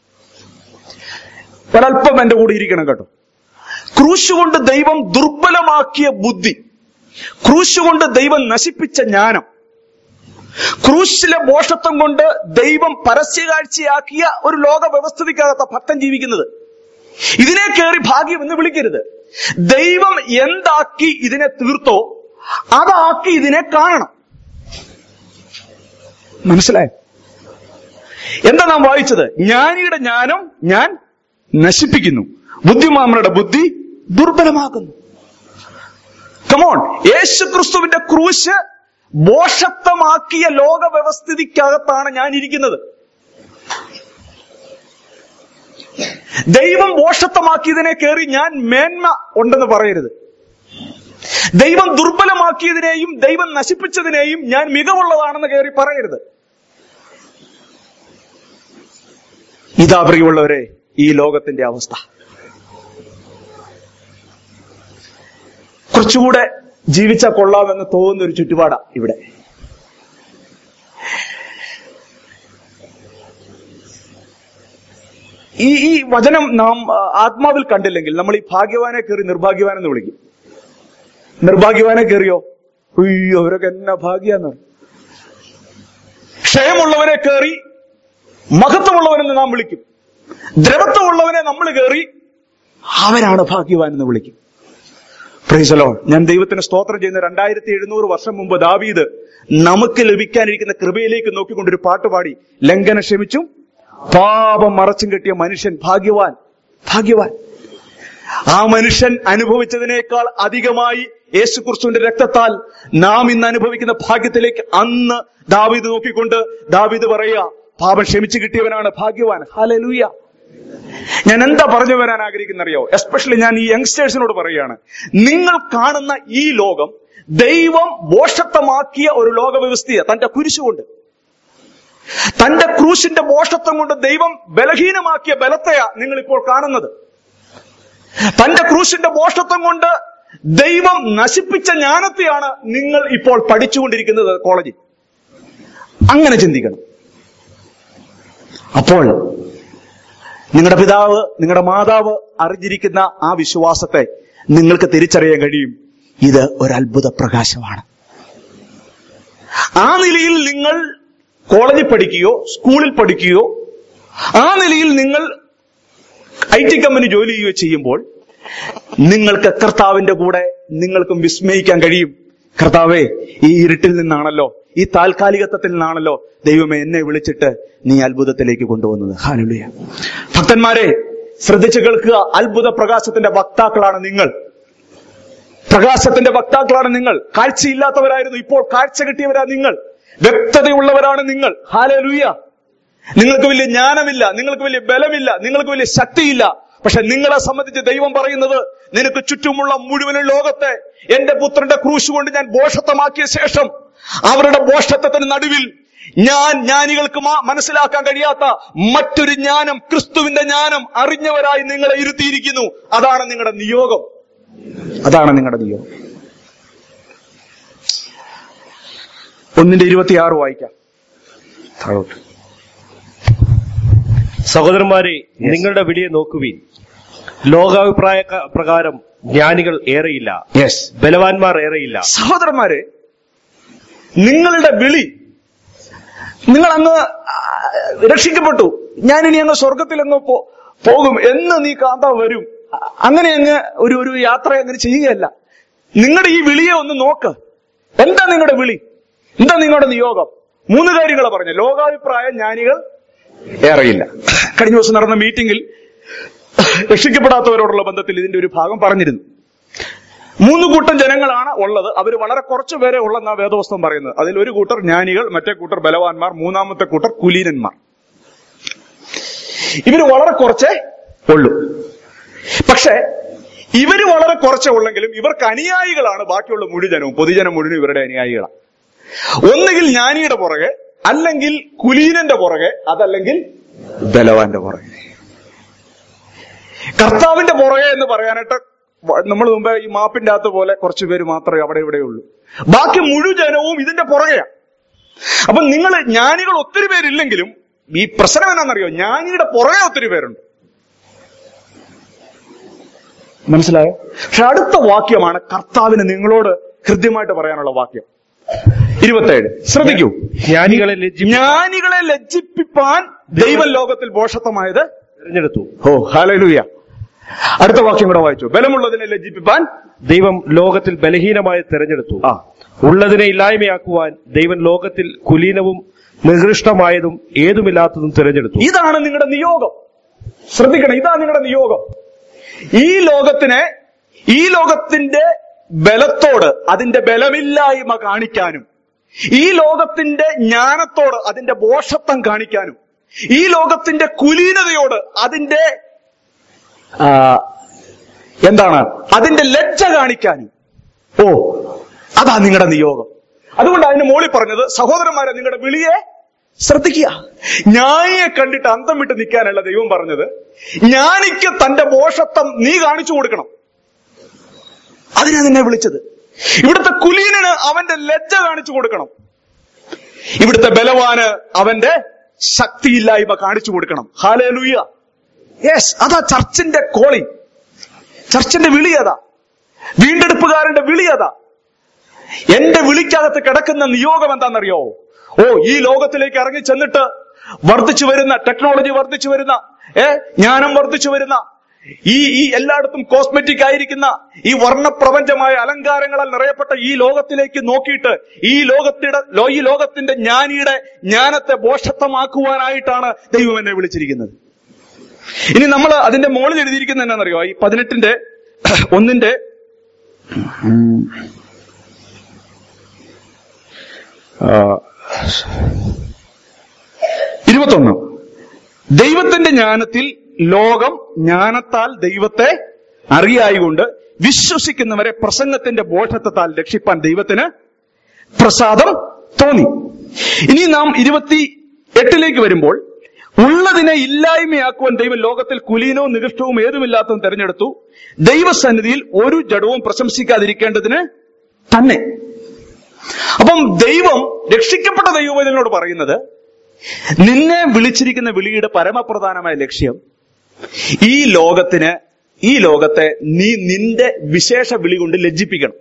ഒരല്പം എന്റെ കൂടെ ഇരിക്കണം കേട്ടോ ക്രൂശ് കൊണ്ട് ദൈവം ദുർബലമാക്കിയ ബുദ്ധി ക്രൂശ് കൊണ്ട് ദൈവം നശിപ്പിച്ച ജ്ഞാനം ക്രൂശിലെ മോഷത്വം കൊണ്ട് ദൈവം പരസ്യകാഴ്ചയാക്കിയ ഒരു ലോക വ്യവസ്ഥിതിക്കകത്ത ഭക്തൻ ജീവിക്കുന്നത് ഇതിനെ കയറി ഭാഗ്യം എന്ന് വിളിക്കരുത് ദൈവം എന്താക്കി ഇതിനെ തീർത്തോ അതാക്കി ഇതിനെ കാണണം മനസ്സിലായോ എന്താ നാം വായിച്ചത് ജ്ഞാനിയുടെ ജ്ഞാനം ഞാൻ നശിപ്പിക്കുന്നു ബുദ്ധിമാമരുടെ ബുദ്ധി ദുർബലമാക്കുന്നു കമോൺ യേശു ക്രിസ്തുവിന്റെ ക്രൂശ് ബോഷത്വമാക്കിയ ലോക വ്യവസ്ഥിതിക്കകത്താണ് ഞാൻ ഇരിക്കുന്നത് ദൈവം ബോഷത്വമാക്കിയതിനെ കയറി ഞാൻ മേന്മ ഉണ്ടെന്ന് പറയരുത് ദൈവം ദുർബലമാക്കിയതിനെയും ദൈവം നശിപ്പിച്ചതിനെയും ഞാൻ മികവുള്ളതാണെന്ന് കയറി പറയരുത് ഇതാ പ്രിയമുള്ളവരെ ഈ ലോകത്തിന്റെ അവസ്ഥ കുറച്ചുകൂടെ ജീവിച്ചാൽ കൊള്ളാമെന്ന് തോന്നുന്ന ഒരു ചുറ്റുപാടാ ഇവിടെ ഈ ഈ വചനം നാം ആ, ആത്മാവിൽ കണ്ടില്ലെങ്കിൽ നമ്മൾ ഈ ഭാഗ്യവാനെ കയറി നിർഭാഗ്യവാൻ എന്ന് വിളിക്കും നിർഭാഗ്യവാനെ കയറിയോ അയ്യോ അവരൊക്കെ എന്നാ ഭാഗ്യാന്ന് പറയും. ക്ഷയമുള്ളവനെ കയറി മഹത്വമുള്ളവനെന്ന് നാം വിളിക്കും ദ്രവത്വമുള്ളവനെ നമ്മൾ കയറി അവനാണ് ഭാഗ്യവാൻ എന്ന് വിളിക്കും പ്രൈസലോ ഞാൻ ദൈവത്തിന് സ്തോത്രം ചെയ്യുന്ന രണ്ടായിരത്തി എഴുന്നൂറ് വർഷം മുമ്പ് ദാവീദ് നമുക്ക് ലഭിക്കാനിരിക്കുന്ന കൃപയിലേക്ക് നോക്കിക്കൊണ്ടൊരു പാട്ട് പാടി ലംഘന ക്ഷമിച്ചും പാപം മറച്ചും കെട്ടിയ മനുഷ്യൻ ഭാഗ്യവാൻ ഭാഗ്യവാൻ ആ മനുഷ്യൻ അനുഭവിച്ചതിനേക്കാൾ അധികമായി യേശുക്രിസ്തുവിന്റെ രക്തത്താൽ നാം ഇന്ന് അനുഭവിക്കുന്ന ഭാഗ്യത്തിലേക്ക് അന്ന് ദാവീദ് നോക്കിക്കൊണ്ട് ദാവീദ് പറയുക പാപം ക്ഷമിച്ചു കിട്ടിയവനാണ് ഭാഗ്യവാൻ ഹാലലൂയ ഞാൻ എന്താ പറഞ്ഞു വരാൻ ആഗ്രഹിക്കുന്നറിയോ എസ്പെഷ്യലി ഞാൻ ഈ യങ്സ്റ്റേഴ്സിനോട് പറയുകയാണ് നിങ്ങൾ കാണുന്ന ഈ ലോകം ദൈവം ബോഷത്വമാക്കിയ ഒരു ലോക വ്യവസ്ഥയെ തന്റെ കുരിശുകൊണ്ട് തന്റെ ക്രൂശിന്റെ മോഷത്വം കൊണ്ട് ദൈവം ബലഹീനമാക്കിയ ബലത്തെയാ നിങ്ങൾ ഇപ്പോൾ കാണുന്നത് തന്റെ ക്രൂശിന്റെ മോഷത്വം കൊണ്ട് ദൈവം നശിപ്പിച്ച ജ്ഞാനത്തെയാണ് നിങ്ങൾ ഇപ്പോൾ പഠിച്ചുകൊണ്ടിരിക്കുന്നത് കോളേജിൽ അങ്ങനെ ചിന്തിക്കണം അപ്പോൾ നിങ്ങളുടെ പിതാവ് നിങ്ങളുടെ മാതാവ് അറിഞ്ഞിരിക്കുന്ന ആ വിശ്വാസത്തെ നിങ്ങൾക്ക് തിരിച്ചറിയാൻ കഴിയും ഇത് ഒരു അത്ഭുത പ്രകാശമാണ് ആ നിലയിൽ നിങ്ങൾ കോളേജിൽ പഠിക്കുകയോ സ്കൂളിൽ പഠിക്കുകയോ ആ നിലയിൽ നിങ്ങൾ ഐ ടി കമ്പനി ജോലി ചെയ്യുകയോ ചെയ്യുമ്പോൾ നിങ്ങൾക്ക് കർത്താവിന്റെ കൂടെ നിങ്ങൾക്കും വിസ്മയിക്കാൻ കഴിയും കർത്താവേ ഈ ഇരുട്ടിൽ നിന്നാണല്ലോ ഈ താൽക്കാലികത്വത്തിൽ നിന്നാണല്ലോ ദൈവമേ എന്നെ വിളിച്ചിട്ട് നീ അത്ഭുതത്തിലേക്ക് കൊണ്ടുവന്നത് ഹാനുലിയ ഭക്തന്മാരെ ശ്രദ്ധിച്ചു കേൾക്കുക അത്ഭുത പ്രകാശത്തിന്റെ വക്താക്കളാണ് നിങ്ങൾ പ്രകാശത്തിന്റെ വക്താക്കളാണ് നിങ്ങൾ കാഴ്ചയില്ലാത്തവരായിരുന്നു ഇപ്പോൾ കാഴ്ച കിട്ടിയവരാ നിങ്ങൾ വ്യക്തതയുള്ളവരാണ് നിങ്ങൾ ഹാലലുയ്യ നിങ്ങൾക്ക് വലിയ ജ്ഞാനമില്ല നിങ്ങൾക്ക് വലിയ ബലമില്ല നിങ്ങൾക്ക് വലിയ ശക്തിയില്ല പക്ഷെ നിങ്ങളെ സംബന്ധിച്ച് ദൈവം പറയുന്നത് നിനക്ക് ചുറ്റുമുള്ള മുഴുവനും ലോകത്തെ എന്റെ പുത്രന്റെ ക്രൂശ് കൊണ്ട് ഞാൻ ബോഷത്വമാക്കിയ ശേഷം അവരുടെ ബോഷത്വത്തിന് നടുവിൽ ഞാൻ ജ്ഞാനികൾക്ക് മാ- മനസ്സിലാക്കാൻ കഴിയാത്ത മറ്റൊരു ജ്ഞാനം ക്രിസ്തുവിന്റെ ജ്ഞാനം അറിഞ്ഞവരായി നിങ്ങളെ ഇരുത്തിയിരിക്കുന്നു അതാണ് നിങ്ങളുടെ നിയോഗം അതാണ് നിങ്ങളുടെ നിയോഗം ഒന്നിന്റെ ഇരുപത്തിയാറ് വായിക്കാം താഴോട്ട്
സഹോദരന്മാരെ നിങ്ങളുടെ വിളിയെ നോക്കുവിൻ ലോകാഭിപ്രായ ക- പ്രകാരം ജ്ഞാനികൾ ഏറെയില്ല
യെസ്
ബലവാന്മാർ ഏറെയില്ല
സഹോദരന്മാരെ നിങ്ങളുടെ വിളി നിങ്ങൾ അങ്ങ് ആ, രക്ഷിക്കപ്പെട്ടു ഞാൻ ഇനി അങ്ങ് സ്വർഗത്തിൽ അങ്ങ് പോ- പോകും എന്ന് നീ കാന്ത വരും അ- അങ്ങനെ അങ്ങ് ഒരു ഒരു യാത്ര അങ്ങനെ ചെയ്യുകയല്ല നിങ്ങളുടെ ഈ വിളിയെ ഒന്ന് നോക്ക് എന്താ നിങ്ങളുടെ വിളി എന്താ നിങ്ങളുടെ നിയോഗം മൂന്ന് കാര്യങ്ങളാ പറഞ്ഞ ലോകാഭിപ്രായ ജ്ഞാനികൾ ഏറെയില്ല കഴിഞ്ഞ ദിവസം നടന്ന മീറ്റിംഗിൽ രക്ഷിക്കപ്പെടാത്തവരോടുള്ള ബന്ധത്തിൽ ഇതിന്റെ ഒരു ഭാഗം പറഞ്ഞിരുന്നു മൂന്ന് കൂട്ടം ജനങ്ങളാണ് ഉള്ളത് അവർ വളരെ കുറച്ചു പേരെ ഉള്ളെന്നാ വേദവസ്തം പറയുന്നത് അതിൽ ഒരു കൂട്ടർ ജ്ഞാനികൾ മറ്റേ കൂട്ടർ ബലവാന്മാർ മൂന്നാമത്തെ കൂട്ടർ കുലീനന്മാർ ഇവര് വളരെ കുറച്ചേ ഉള്ളൂ പക്ഷേ ഇവര് വളരെ കുറച്ചേ ഉള്ളെങ്കിലും ഇവർക്ക് അനുയായികളാണ് ബാക്കിയുള്ള മുഴുജനവും പൊതുജനം മുഴുവൻ ഇവരുടെ അനുയായികളാണ് ഒന്നുകിൽ ജ്ഞാനിയുടെ പുറകെ അല്ലെങ്കിൽ കുലീനന്റെ പുറകെ അതല്ലെങ്കിൽ ബലവാന്റെ പുറകെ കർത്താവിന്റെ പുറകെ എന്ന് പറയാനായിട്ട് നമ്മൾ മുമ്പേ ഈ മാപ്പിന്റെ അകത്ത് പോലെ കുറച്ചു പേര് മാത്രമേ അവിടെ ഇവിടെ ഉള്ളൂ ബാക്കി മുഴുജനവും ഇതിന്റെ പുറകെയാ അപ്പൊ നിങ്ങൾ ജ്ഞാനികൾ ഒത്തിരി പേരില്ലെങ്കിലും ഈ പ്രശ്നം എന്നാണെന്നറിയോ ജ്ഞാനിയുടെ പുറകെ ഒത്തിരി പേരുണ്ട് മനസ്സിലായോ പക്ഷെ അടുത്ത വാക്യമാണ് കർത്താവിന് നിങ്ങളോട് കൃത്യമായിട്ട് പറയാനുള്ള വാക്യം ഇരുപത്തേഴ് ശ്രദ്ധിക്കൂ
ജ്ഞാനികളെ ലജ്ജി
ജ്ഞാനികളെ ലജ്ജിപ്പിപ്പാൻ ദൈവം ലോകത്തിൽ ഭോഷത്വമായത്
തിരഞ്ഞെടുത്തു
ഓ ഹാലലൂയ അടുത്ത വാക്യം കൂടെ വായിച്ചു ബലമുള്ളതിനെ ലജ്ജിപ്പിപ്പാൻ
ദൈവം ലോകത്തിൽ ബലഹീനമായി തിരഞ്ഞെടുത്തു
ആ
ഉള്ളതിനെ ഇല്ലായ്മയാക്കുവാൻ ദൈവം ലോകത്തിൽ കുലീനവും നികൃഷ്ടമായതും ഏതുമില്ലാത്തതും തിരഞ്ഞെടുത്തു
ഇതാണ് നിങ്ങളുടെ നിയോഗം ശ്രദ്ധിക്കണം ഇതാണ് നിങ്ങളുടെ നിയോഗം ഈ ലോകത്തിനെ ഈ ലോകത്തിന്റെ ബലത്തോട് അതിന്റെ ബലമില്ലായ്മ കാണിക്കാനും ഈ ലോകത്തിന്റെ ജ്ഞാനത്തോട് അതിന്റെ ബോഷത്വം കാണിക്കാനും ഈ ലോകത്തിന്റെ കുലീനതയോട് അതിന്റെ ആ, എന്താണ് അതിന്റെ ലജ്ജ കാണിക്കാനും ഓ അതാ നിങ്ങളുടെ നിയോഗം അതുകൊണ്ട് അതിന് മോളി പറഞ്ഞത് സഹോദരന്മാരെ നിങ്ങളുടെ വിളിയെ ശ്രദ്ധിക്കുക ജ്ഞാനിയെ കണ്ടിട്ട് അന്തം വിട്ട് നിൽക്കാനല്ല ദൈവം പറഞ്ഞത് ജ്ഞാനിക്ക് തന്റെ മോഷത്വം നീ കാണിച്ചു കൊടുക്കണം അതിനാ നിന്നെ വിളിച്ചത് ഇവിടുത്തെ കുലീനന് അവന്റെ ലജ്ജ കാണിച്ചു കൊടുക്കണം ഇവിടുത്തെ ബലവാന് അവന്റെ ശക്തിയില്ലായ്മ കാണിച്ചു കൊടുക്കണം ഹാലേ ലൂയ യെസ് അതാ ചർച്ചിന്റെ കോളിംഗ് ചർച്ചിന്റെ വിളി അതാ വീണ്ടെടുപ്പുകാരന്റെ വിളി അതാ എന്റെ വിളിക്കകത്ത് കിടക്കുന്ന നിയോഗം എന്താണെന്നറിയോ ഓ ഈ ലോകത്തിലേക്ക് ഇറങ്ങി ചെന്നിട്ട് വർദ്ധിച്ചു വരുന്ന ടെക്നോളജി വർദ്ധിച്ചു വരുന്ന ഏ ജ്ഞാനം വർദ്ധിച്ചു വരുന്ന ഈ ഈ എല്ലായിടത്തും കോസ്മെറ്റിക് ആയിരിക്കുന്ന ഈ വർണ്ണപ്രപഞ്ചമായ അലങ്കാരങ്ങളാൽ നിറയപ്പെട്ട ഈ ലോകത്തിലേക്ക് നോക്കിയിട്ട് ഈ ലോകത്തിന്റെ ലോ- ഈ ലോകത്തിന്റെ ജ്ഞാനിയുടെ ജ്ഞാനത്തെ ബോഷത്വമാക്കുവാനായിട്ടാണ് ദൈവം എന്നെ വിളിച്ചിരിക്കുന്നത് ഇനി നമ്മൾ അതിന്റെ മുകളിൽ എഴുതിയിരിക്കുന്ന എന്നാണെന്നറിയോ ഈ പതിനെട്ടിന്റെ ഒന്നിന്റെ ഇരുപത്തൊന്ന് ദൈവത്തിന്റെ ജ്ഞാനത്തിൽ ലോകം ജ്ഞാനത്താൽ ദൈവത്തെ അറിയായികൊണ്ട് വിശ്വസിക്കുന്നവരെ പ്രസംഗത്തിന്റെ ബോധത്വത്താൽ രക്ഷിപ്പാൻ ദൈവത്തിന് പ്രസാദം തോന്നി ഇനി നാം ഇരുപത്തി എട്ടിലേക്ക് വരുമ്പോൾ ഉള്ളതിനെ ഇല്ലായ്മയാക്കുവാൻ ദൈവം ലോകത്തിൽ കുലീനവും നികഷ്ടവും ഏതുമില്ലാത്തതും തെരഞ്ഞെടുത്തു ദൈവസന്നിധിയിൽ ഒരു ജഡവും പ്രശംസിക്കാതിരിക്കേണ്ടതിന് തന്നെ അപ്പം ദൈവം രക്ഷിക്കപ്പെട്ട ദൈവവേദനോട് പറയുന്നത് നിന്നെ വിളിച്ചിരിക്കുന്ന വിളിയുടെ പരമപ്രധാനമായ ലക്ഷ്യം ഈ ലോകത്തിന് ഈ ലോകത്തെ നീ നിന്റെ വിശേഷ വിളി കൊണ്ട് ലജ്ജിപ്പിക്കണം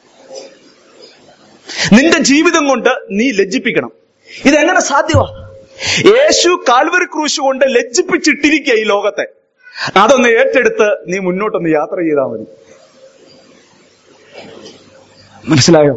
നിന്റെ ജീവിതം കൊണ്ട് നീ ലജ്ജിപ്പിക്കണം ഇതെങ്ങനെ സാധ്യമാ യേശു കാൽവരി ക്രൂശ് കൊണ്ട് ലജ്ജിപ്പിച്ചിട്ടിരിക്കുക ഈ ലോകത്തെ അതൊന്ന് ഏറ്റെടുത്ത് നീ മുന്നോട്ടൊന്ന് യാത്ര ചെയ്താൽ മതി മനസ്സിലായോ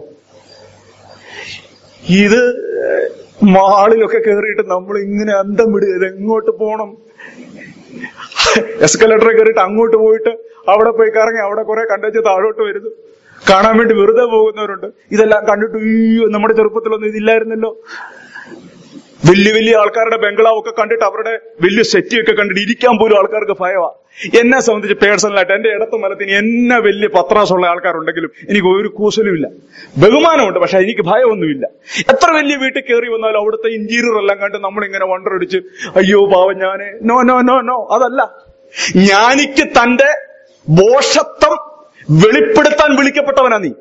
ഇത് മാളിലൊക്കെ കയറിയിട്ട് നമ്മൾ ഇങ്ങനെ അന്തം വിടുക ഇത് എങ്ങോട്ട് പോണം എസ്കലേറ്ററിൽ കയറിയിട്ട് അങ്ങോട്ട് പോയിട്ട് അവിടെ പോയി കറങ്ങി അവിടെ കുറെ കണ്ടുവച്ച് താഴോട്ട് വരുന്നു കാണാൻ വേണ്ടി വെറുതെ പോകുന്നവരുണ്ട് ഇതെല്ലാം കണ്ടിട്ട് അയ്യോ നമ്മുടെ ചെറുപ്പത്തിലൊന്നും ഇതില്ലായിരുന്നല്ലോ വലിയ വലിയ ആൾക്കാരുടെ ബംഗ്ലാവ് ഒക്കെ കണ്ടിട്ട് അവരുടെ വലിയ സെറ്റി ഒക്കെ കണ്ടിട്ട് ഇരിക്കാൻ പോലും ആൾക്കാർക്ക് ഭയവാ എന്നെ സംബന്ധിച്ച് പേഴ്സണലായിട്ട് എന്റെ ഇടത്ത് മലത്തിന് എന്നെ വലിയ പത്രാസുള്ള ആൾക്കാരുണ്ടെങ്കിലും എനിക്ക് ഒരു കൂസലുമില്ല ബഹുമാനമുണ്ട് പക്ഷെ എനിക്ക് ഭയമൊന്നുമില്ല എത്ര വലിയ വീട്ടിൽ കയറി വന്നാലും അവിടുത്തെ ഇന്റീരിയർ എല്ലാം കണ്ട് നമ്മൾ ഇങ്ങനെ വണ്ടറടിച്ച് അയ്യോ പാവം ഞാന് നോ നോ നോ നോ അതല്ല ജ്ഞാനിക്ക് തന്റെ ബോഷത്വം വെളിപ്പെടുത്താൻ വിളിക്കപ്പെട്ടവനാ നീ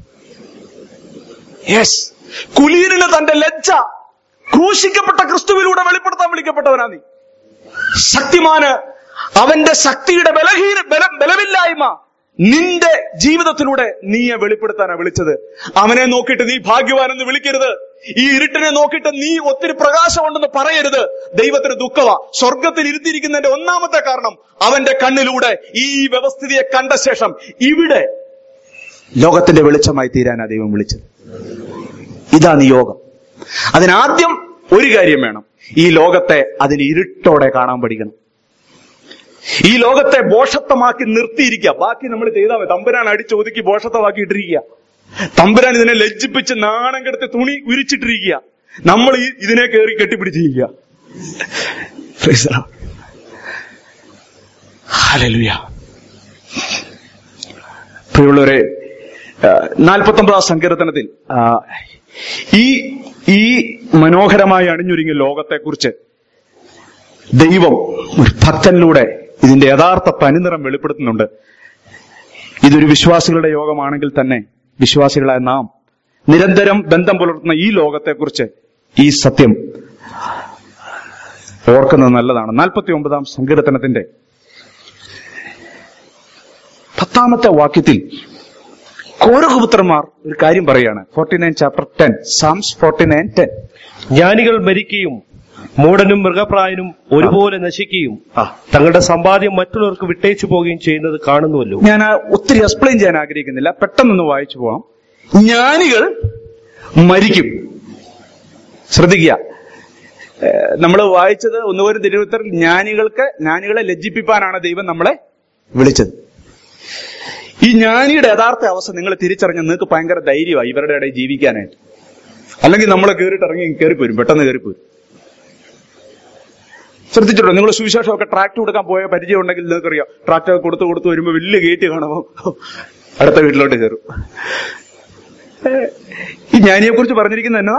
യെസ് കുലീനിന് തന്റെ ലജ്ജ ക്രൂശിക്കപ്പെട്ട ക്രിസ്തുവിലൂടെ വെളിപ്പെടുത്താൻ വിളിക്കപ്പെട്ടവനാ നീ ശക്തിമാന് അവന്റെ ശക്തിയുടെ ബലഹീന ബല ബലമില്ലായ്മ നിന്റെ ജീവിതത്തിലൂടെ നീയെ വെളിപ്പെടുത്താനാ വിളിച്ചത് അവനെ നോക്കിയിട്ട് നീ ഭാഗ്യവാനെന്ന് വിളിക്കരുത് ഈ ഇരുട്ടിനെ നോക്കിയിട്ട് നീ ഒത്തിരി പ്രകാശമുണ്ടെന്ന് പറയരുത് ദൈവത്തിന് ദുഃഖമാ സ്വർഗത്തിൽ ഇരുത്തിയിരിക്കുന്നതിന്റെ ഒന്നാമത്തെ കാരണം അവന്റെ കണ്ണിലൂടെ ഈ വ്യവസ്ഥിതിയെ കണ്ട ശേഷം ഇവിടെ ലോകത്തിന്റെ വെളിച്ചമായി തീരാനാ ദൈവം വിളിച്ചത് ഇതാ നിയോഗം അതിനാദ്യം ഒരു കാര്യം വേണം ഈ ലോകത്തെ അതിന് ഇരുട്ടോടെ കാണാൻ പഠിക്കണം ഈ ലോകത്തെ ബോഷത്വമാക്കി നിർത്തിയിരിക്കുക ബാക്കി നമ്മൾ ചെയ്താൽ മതി തമ്പുരാൻ അടിച്ചൊതുക്കി ബോഷത്വമാക്കിയിട്ടിരിക്കുക തമ്പുരാൻ ഇതിനെ ലജ്ജിപ്പിച്ച് നാണം കെടുത്ത് തുണി ഉരിച്ചിട്ടിരിക്കുക നമ്മൾ ഈ ഇതിനെ കയറി കെട്ടിപ്പിടിച്ചിരിക്കുക Praise the Lord. Hallelujah. പ്രിയമുള്ളവരെ നാൽപ്പത്തി ഒമ്പതാം സങ്കീർത്തനത്തിൽ ആ, ഈ ഈ മനോഹരമായി അണിഞ്ഞൊരുങ്ങിയ ലോകത്തെക്കുറിച്ച് ദൈവം ഒരു ഭക്തനിലൂടെ ഇതിന്റെ യഥാർത്ഥ തനിനിറം വെളിപ്പെടുത്തുന്നുണ്ട് ഇതൊരു വിശ്വാസികളുടെ യോഗമാണെങ്കിൽ തന്നെ വിശ്വാസികളായ നാം നിരന്തരം ബന്ധം പുലർത്തുന്ന ഈ ലോകത്തെക്കുറിച്ച് ഈ സത്യം ഓർക്കുന്നത് നല്ലതാണ് നാൽപ്പത്തി ഒമ്പതാം സങ്കീർത്തനത്തിന്റെ പത്താമത്തെ വാക്യത്തിൽ കോരകുപുത്രന്മാർ ഒരു കാര്യം പറയാണ് forty nine chapter ten psalms forty nine ten
ജ്ഞാനികൾ മരിക്കുകയും മൂടനും മൃഗപ്രായനും ഒരുപോലെ നശിക്കുകയും
ആ.
തങ്ങളുടെ സമ്പാദ്യം മറ്റുള്ളവർക്ക് വിട്ടേച്ചു പോവുകയും ചെയ്യുന്നത് കാണുന്നുവല്ലോ
ഞാൻ ആ ഒത്തിരി എക്സ്പ്ലെയിൻ ചെയ്യാൻ ആഗ്രഹിക്കുന്നില്ല പെട്ടെന്നൊന്ന് വായിച്ചു പോവാം ജ്ഞാനികൾ മരിക്കും ശ്രദ്ധിക്കുക നമ്മൾ വായിച്ചത് ഒന്നുപോലും തിരുവത്തറിൽ ജ്ഞാനികൾക്ക് ജ്ഞാനികളെ ലജ്ജിപ്പിക്കാനാണ് ദൈവം നമ്മളെ വിളിച്ചത് ഈ ജ്ഞാനിയുടെ യഥാർത്ഥ അവസ്ഥ നിങ്ങൾ തിരിച്ചറിഞ്ഞ നിങ്ങൾക്ക് ഭയങ്കര ധൈര്യമായി ഇവരുടെ ഇടയിൽ ജീവിക്കാനായിട്ട് അല്ലെങ്കിൽ നമ്മളെ കയറിയിട്ട് ഇറങ്ങി കയറിപ്പോരും പെട്ടെന്ന് കയറിപ്പോരും ശ്രദ്ധിച്ചിട്ടുണ്ടോ നിങ്ങൾ സുവിശേഷമൊക്കെ ട്രാക്ട് കൊടുക്കാൻ പോയ പരിചയം ഉണ്ടെങ്കിൽ നിങ്ങൾക്കറിയാം ട്രാക്ട് കൊടുത്ത് കൊടുത്ത് വരുമ്പോൾ വലിയ ഗേറ്റ് കാണുമ്പോൾ അടുത്ത വീട്ടിലോട്ട് കയറും ഏ, ഈ ജ്ഞാനിയെ കുറിച്ച് പറഞ്ഞിരിക്കുന്നത് എന്നതാ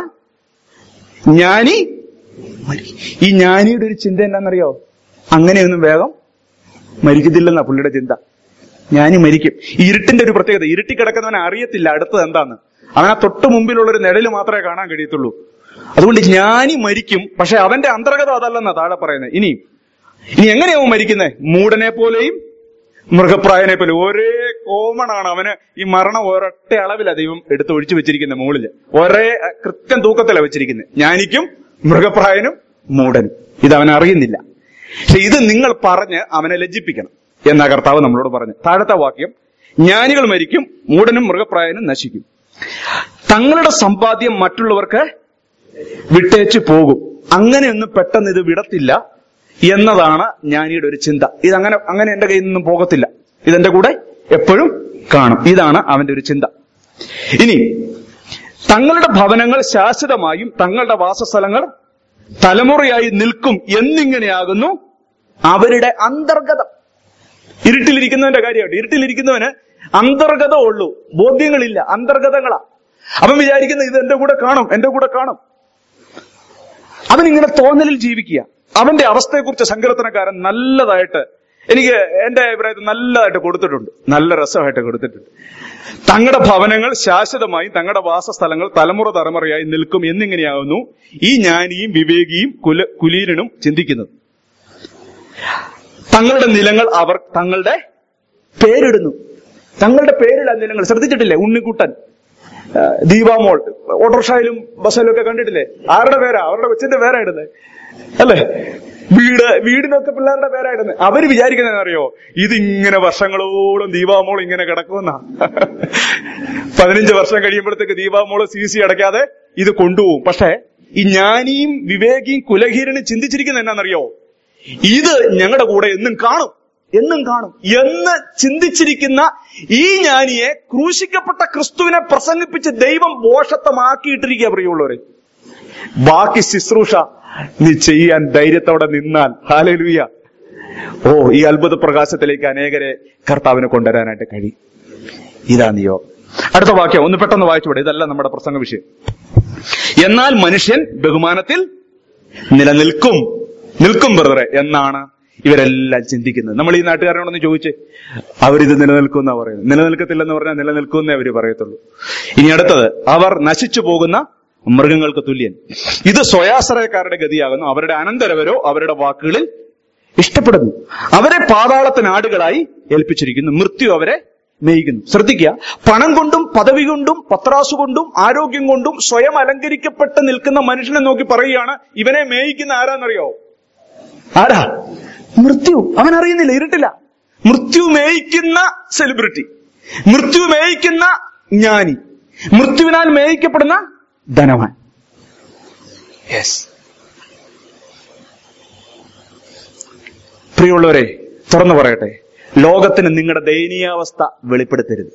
ജ്ഞാനി മരി- ഈ ജ്ഞാനിയുടെ ഒരു ചിന്ത എന്താണെന്നറിയോ അങ്ങനെയൊന്നും വേഗം മരിക്കത്തില്ലെന്നാ പുള്ളിയുടെ ചിന്ത ജ്ഞാനി മരിക്കും ഈ ഇരുട്ടിന്റെ ഒരു പ്രത്യേകത ഇരുട്ടി കിടക്കുന്നവനെ അറിയത്തില്ല അടുത്തത് എന്താന്ന് അവൻ ആ തൊട്ട് മുമ്പിലുള്ള ഒരു നിഴല് മാത്രമേ കാണാൻ കഴിയത്തുള്ളൂ അതുകൊണ്ട് ജ്ഞാനി മരിക്കും പക്ഷെ അവന്റെ അന്തർഗത അതല്ലെന്നാ താഴെ പറയുന്നത് ഇനി ഇനി എങ്ങനെയാവും മരിക്കുന്നത് മൂടനെ പോലെയും മൃഗപ്രായനെ പോലെ ഒരേ കോമൺ ആണ് അവന് ഈ മരണം ഒരൊറ്റ അളവിലാ ദൈവം എടുത്ത് ഒഴിച്ചു വെച്ചിരിക്കുന്നത് മുകളില് ഒരേ അഹ്, കൃത്യം തൂക്കത്തിലാ വെച്ചിരിക്കുന്നത് ജ്ഞാനിക്കും മൃഗപ്രായനും മൂടനും ഇത് അവൻ അറിയുന്നില്ല പക്ഷെ ഇത് നിങ്ങൾ പറഞ്ഞ് അവനെ ലജ്ജിപ്പിക്കണം എന്നാ കർത്താവ് നമ്മളോട് പറഞ്ഞു താഴത്തെ വാക്യം ജ്ഞാനികൾ മരിക്കും മൂടനും മൃഗപ്രായനും നശിക്കും തങ്ങളുടെ സമ്പാദ്യം മറ്റുള്ളവർക്ക് വിട്ടേച്ച് പോകും അങ്ങനെയൊന്നും പെട്ടെന്ന് ഇത് വിടത്തില്ല എന്നതാണ് ജ്ഞാനിയുടെ ഒരു ചിന്ത ഇതങ്ങനെ അങ്ങനെ എന്റെ കയ്യിൽ നിന്നും പോകത്തില്ല ഇതെന്റെ കൂടെ എപ്പോഴും കാണും ഇതാണ് അവന്റെ ഒരു ചിന്ത ഇനി തങ്ങളുടെ ഭവനങ്ങൾ ശാശ്വതമായും തങ്ങളുടെ വാസസ്ഥലങ്ങൾ തലമുറയായി നിൽക്കും എന്നിങ്ങനെയാകുന്നു അവരുടെ അന്തർഗതം ഇരുട്ടിലിരിക്കുന്നവന്റെ കാര്യമായിട്ട് ഇരുട്ടിലിരിക്കുന്നവന് അന്തർഗതം ഉള്ളൂ ബോധ്യങ്ങളില്ല അന്തർഗതങ്ങളാ അവൻ വിചാരിക്കുന്ന ഇത് എന്റെ കൂടെ കാണും എന്റെ കൂടെ കാണും അവനിങ്ങനെ തോന്നലിൽ ജീവിക്കുക അവന്റെ അവസ്ഥയെക്കുറിച്ച് സങ്കീർത്തനക്കാരൻ നല്ലതായിട്ട് എനിക്ക് എന്റെ അഭിപ്രായത്തിൽ നല്ലതായിട്ട് കൊടുത്തിട്ടുണ്ട് നല്ല രസമായിട്ട് കൊടുത്തിട്ടുണ്ട് തങ്ങളുടെ ഭവനങ്ങൾ ശാശ്വതമായി തങ്ങളുടെ വാസസ്ഥലങ്ങൾ തലമുറ തലമുറയായി നിൽക്കും എന്നിങ്ങനെയാകുന്നു ഈ ജ്ഞാനിയും വിവേകിയും കുല കുലീനനും ചിന്തിക്കുന്നത് തങ്ങളുടെ നിലങ്ങൾ അവർ തങ്ങളുടെ പേരിടുന്നു തങ്ങളുടെ പേരിടാ നിലങ്ങൾ ശ്രദ്ധിച്ചിട്ടില്ലേ ഉണ്ണിക്കുട്ടൻ ആ, ദീപാമോൾ ഓട്ടോറിക്ഷയിലും ബസ്സിലും ഒക്കെ കണ്ടിട്ടില്ലേ ആരുടെ പേരാ അവരുടെ കൊച്ചിന്റെ പേരാ ഇടുന്നത് അല്ലേ വീട് വീടിനൊക്കെ പിള്ളേരുടെ പേരാ ഇടുന്നത് അവര് വിചാരിക്കുന്നത് അറിയോ ഇതിങ്ങനെ വർഷങ്ങളോളം ദീപാമോൾ ഇങ്ങനെ കിടക്കുമെന്നാ പതിനഞ്ച് വർഷം കഴിയുമ്പോഴത്തേക്ക് ദീപാമോൾ സി സി അടയ്ക്കാതെ ഇത് കൊണ്ടുപോകും പക്ഷേ ഈ ജ്ഞാനിയും വിവേകിയും കുലഹീരനും ചിന്തിച്ചിരിക്കുന്നത് എന്നാണെന്നറിയോ ഇത് ഞങ്ങളുടെ കൂടെ എന്നും കാണും എന്നും കാണും എന്ന് ചിന്തിച്ചിരിക്കുന്ന ഈ ജ്ഞാനിയെ ക്രൂശിക്കപ്പെട്ട ക്രിസ്തുവിനെ പ്രസംഗിപ്പിച്ച് ദൈവം ബോഷത്വമാക്കിയിട്ടിരിക്കുക പ്രിയമുള്ളവരെ ബാക്കി ശുശ്രൂഷ നീ ചെയ്യാൻ ധൈര്യത്തോടെ നിന്നാൽ ഹാലലുയ ഓ ഈ അത്ഭുത പ്രകാശത്തിലേക്ക് അനേകരെ കർത്താവിനെ കൊണ്ടുവരാനായിട്ട് കഴിയും ഇതാ നിയോ അടുത്ത വാക്യം ഒന്ന് പെട്ടെന്ന് വായിച്ചുവിടെ ഇതല്ല നമ്മുടെ പ്രസംഗ വിഷയം എന്നാൽ മനുഷ്യൻ ബഹുമാനത്തിൽ നിലനിൽക്കും നിൽക്കും ബ്രദറെ എന്നാണ് ഇവരെല്ലാം ചിന്തിക്കുന്നത് നമ്മൾ ഈ നാട്ടുകാരനോടൊന്ന് ചോദിച്ച് അവരിത് നിലനിൽക്കുന്ന പറയുന്നത് നിലനിൽക്കത്തില്ലെന്ന് പറഞ്ഞാൽ നിലനിൽക്കുന്നേ അവര് പറയത്തുള്ളൂ ഇനി അടുത്തത് അവർ നശിച്ചു പോകുന്ന മൃഗങ്ങൾക്ക് തുല്യൻ ഇത് സ്വയാശ്രയക്കാരുടെ ഗതിയാകുന്നു അവരുടെ അനന്തരവരോ അവരുടെ വാക്കുകളിൽ ഇഷ്ടപ്പെടുന്നു അവരെ പാതാളത്തിന് ആടുകളായി ഏൽപ്പിച്ചിരിക്കുന്നു മൃത്യു അവരെ മേയിക്കുന്നു ശ്രദ്ധിക്കുക പണം കൊണ്ടും പദവി കൊണ്ടും പത്രാസു കൊണ്ടും ആരോഗ്യം കൊണ്ടും സ്വയം അലങ്കരിക്കപ്പെട്ട് നിൽക്കുന്ന മനുഷ്യനെ നോക്കി പറയുകയാണ് ഇവനെ മേയിക്കുന്ന ആരാന്നറിയോ ആരാ മൃത്യു അവൻ അറിയുന്നില്ല ഇരുട്ടില്ല മൃത്യു മേയിക്കുന്ന സെലിബ്രിറ്റി മൃത്യു മേയിക്കുന്ന ജ്ഞാനി മൃത്യുവിനാൽ മേയിക്കപ്പെടുന്ന ധനവാൻ യെസ് പ്രിയമുള്ളവരെ തുറന്നു പറയട്ടെ ലോകത്തിന് നിങ്ങളുടെ ദയനീയാവസ്ഥ വെളിപ്പെടുത്തരുത്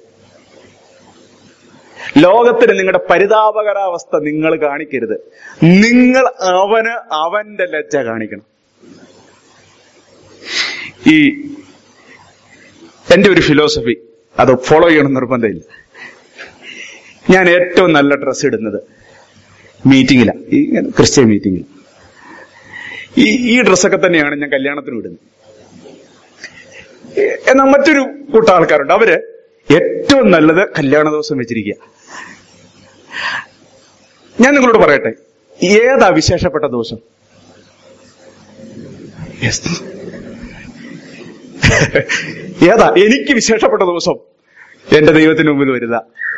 ലോകത്തിന് നിങ്ങളുടെ പരിതാപകരാവസ്ഥ നിങ്ങൾ കാണിക്കരുത് നിങ്ങൾ അവന് അവന്റെ ലജ്ജ കാണിക്കണം ഈ എന്റെ ഒരു ഫിലോസഫി അത് ഫോളോ ചെയ്യണം നിർബന്ധമില്ല ഞാൻ ഏറ്റവും നല്ല ഡ്രസ്സ് ഇടുന്നത് മീറ്റിങ്ങിലാണ് ഈ ക്രിസ്ത്യൻ മീറ്റിങ്ങിൽ ഈ ഈ ഡ്രസ്സൊക്കെ തന്നെയാണ് ഞാൻ കല്യാണത്തിന് ഇടുന്നത് എന്നാൽ മറ്റൊരു കൂട്ടം ആൾക്കാരുണ്ട് അവര് ഏറ്റവും നല്ലത് കല്യാണ ദിവസം വെച്ചിരിക്കുക ഞാൻ നിങ്ങളോട് പറയട്ടെ ഏതാ വിശേഷപ്പെട്ട ദിവസം Yes. ഏതാ എനിക്ക് വിശേഷപ്പെട്ട ദിവസം എന്റെ ദൈവത്തിന് മുമ്പിൽ വരുക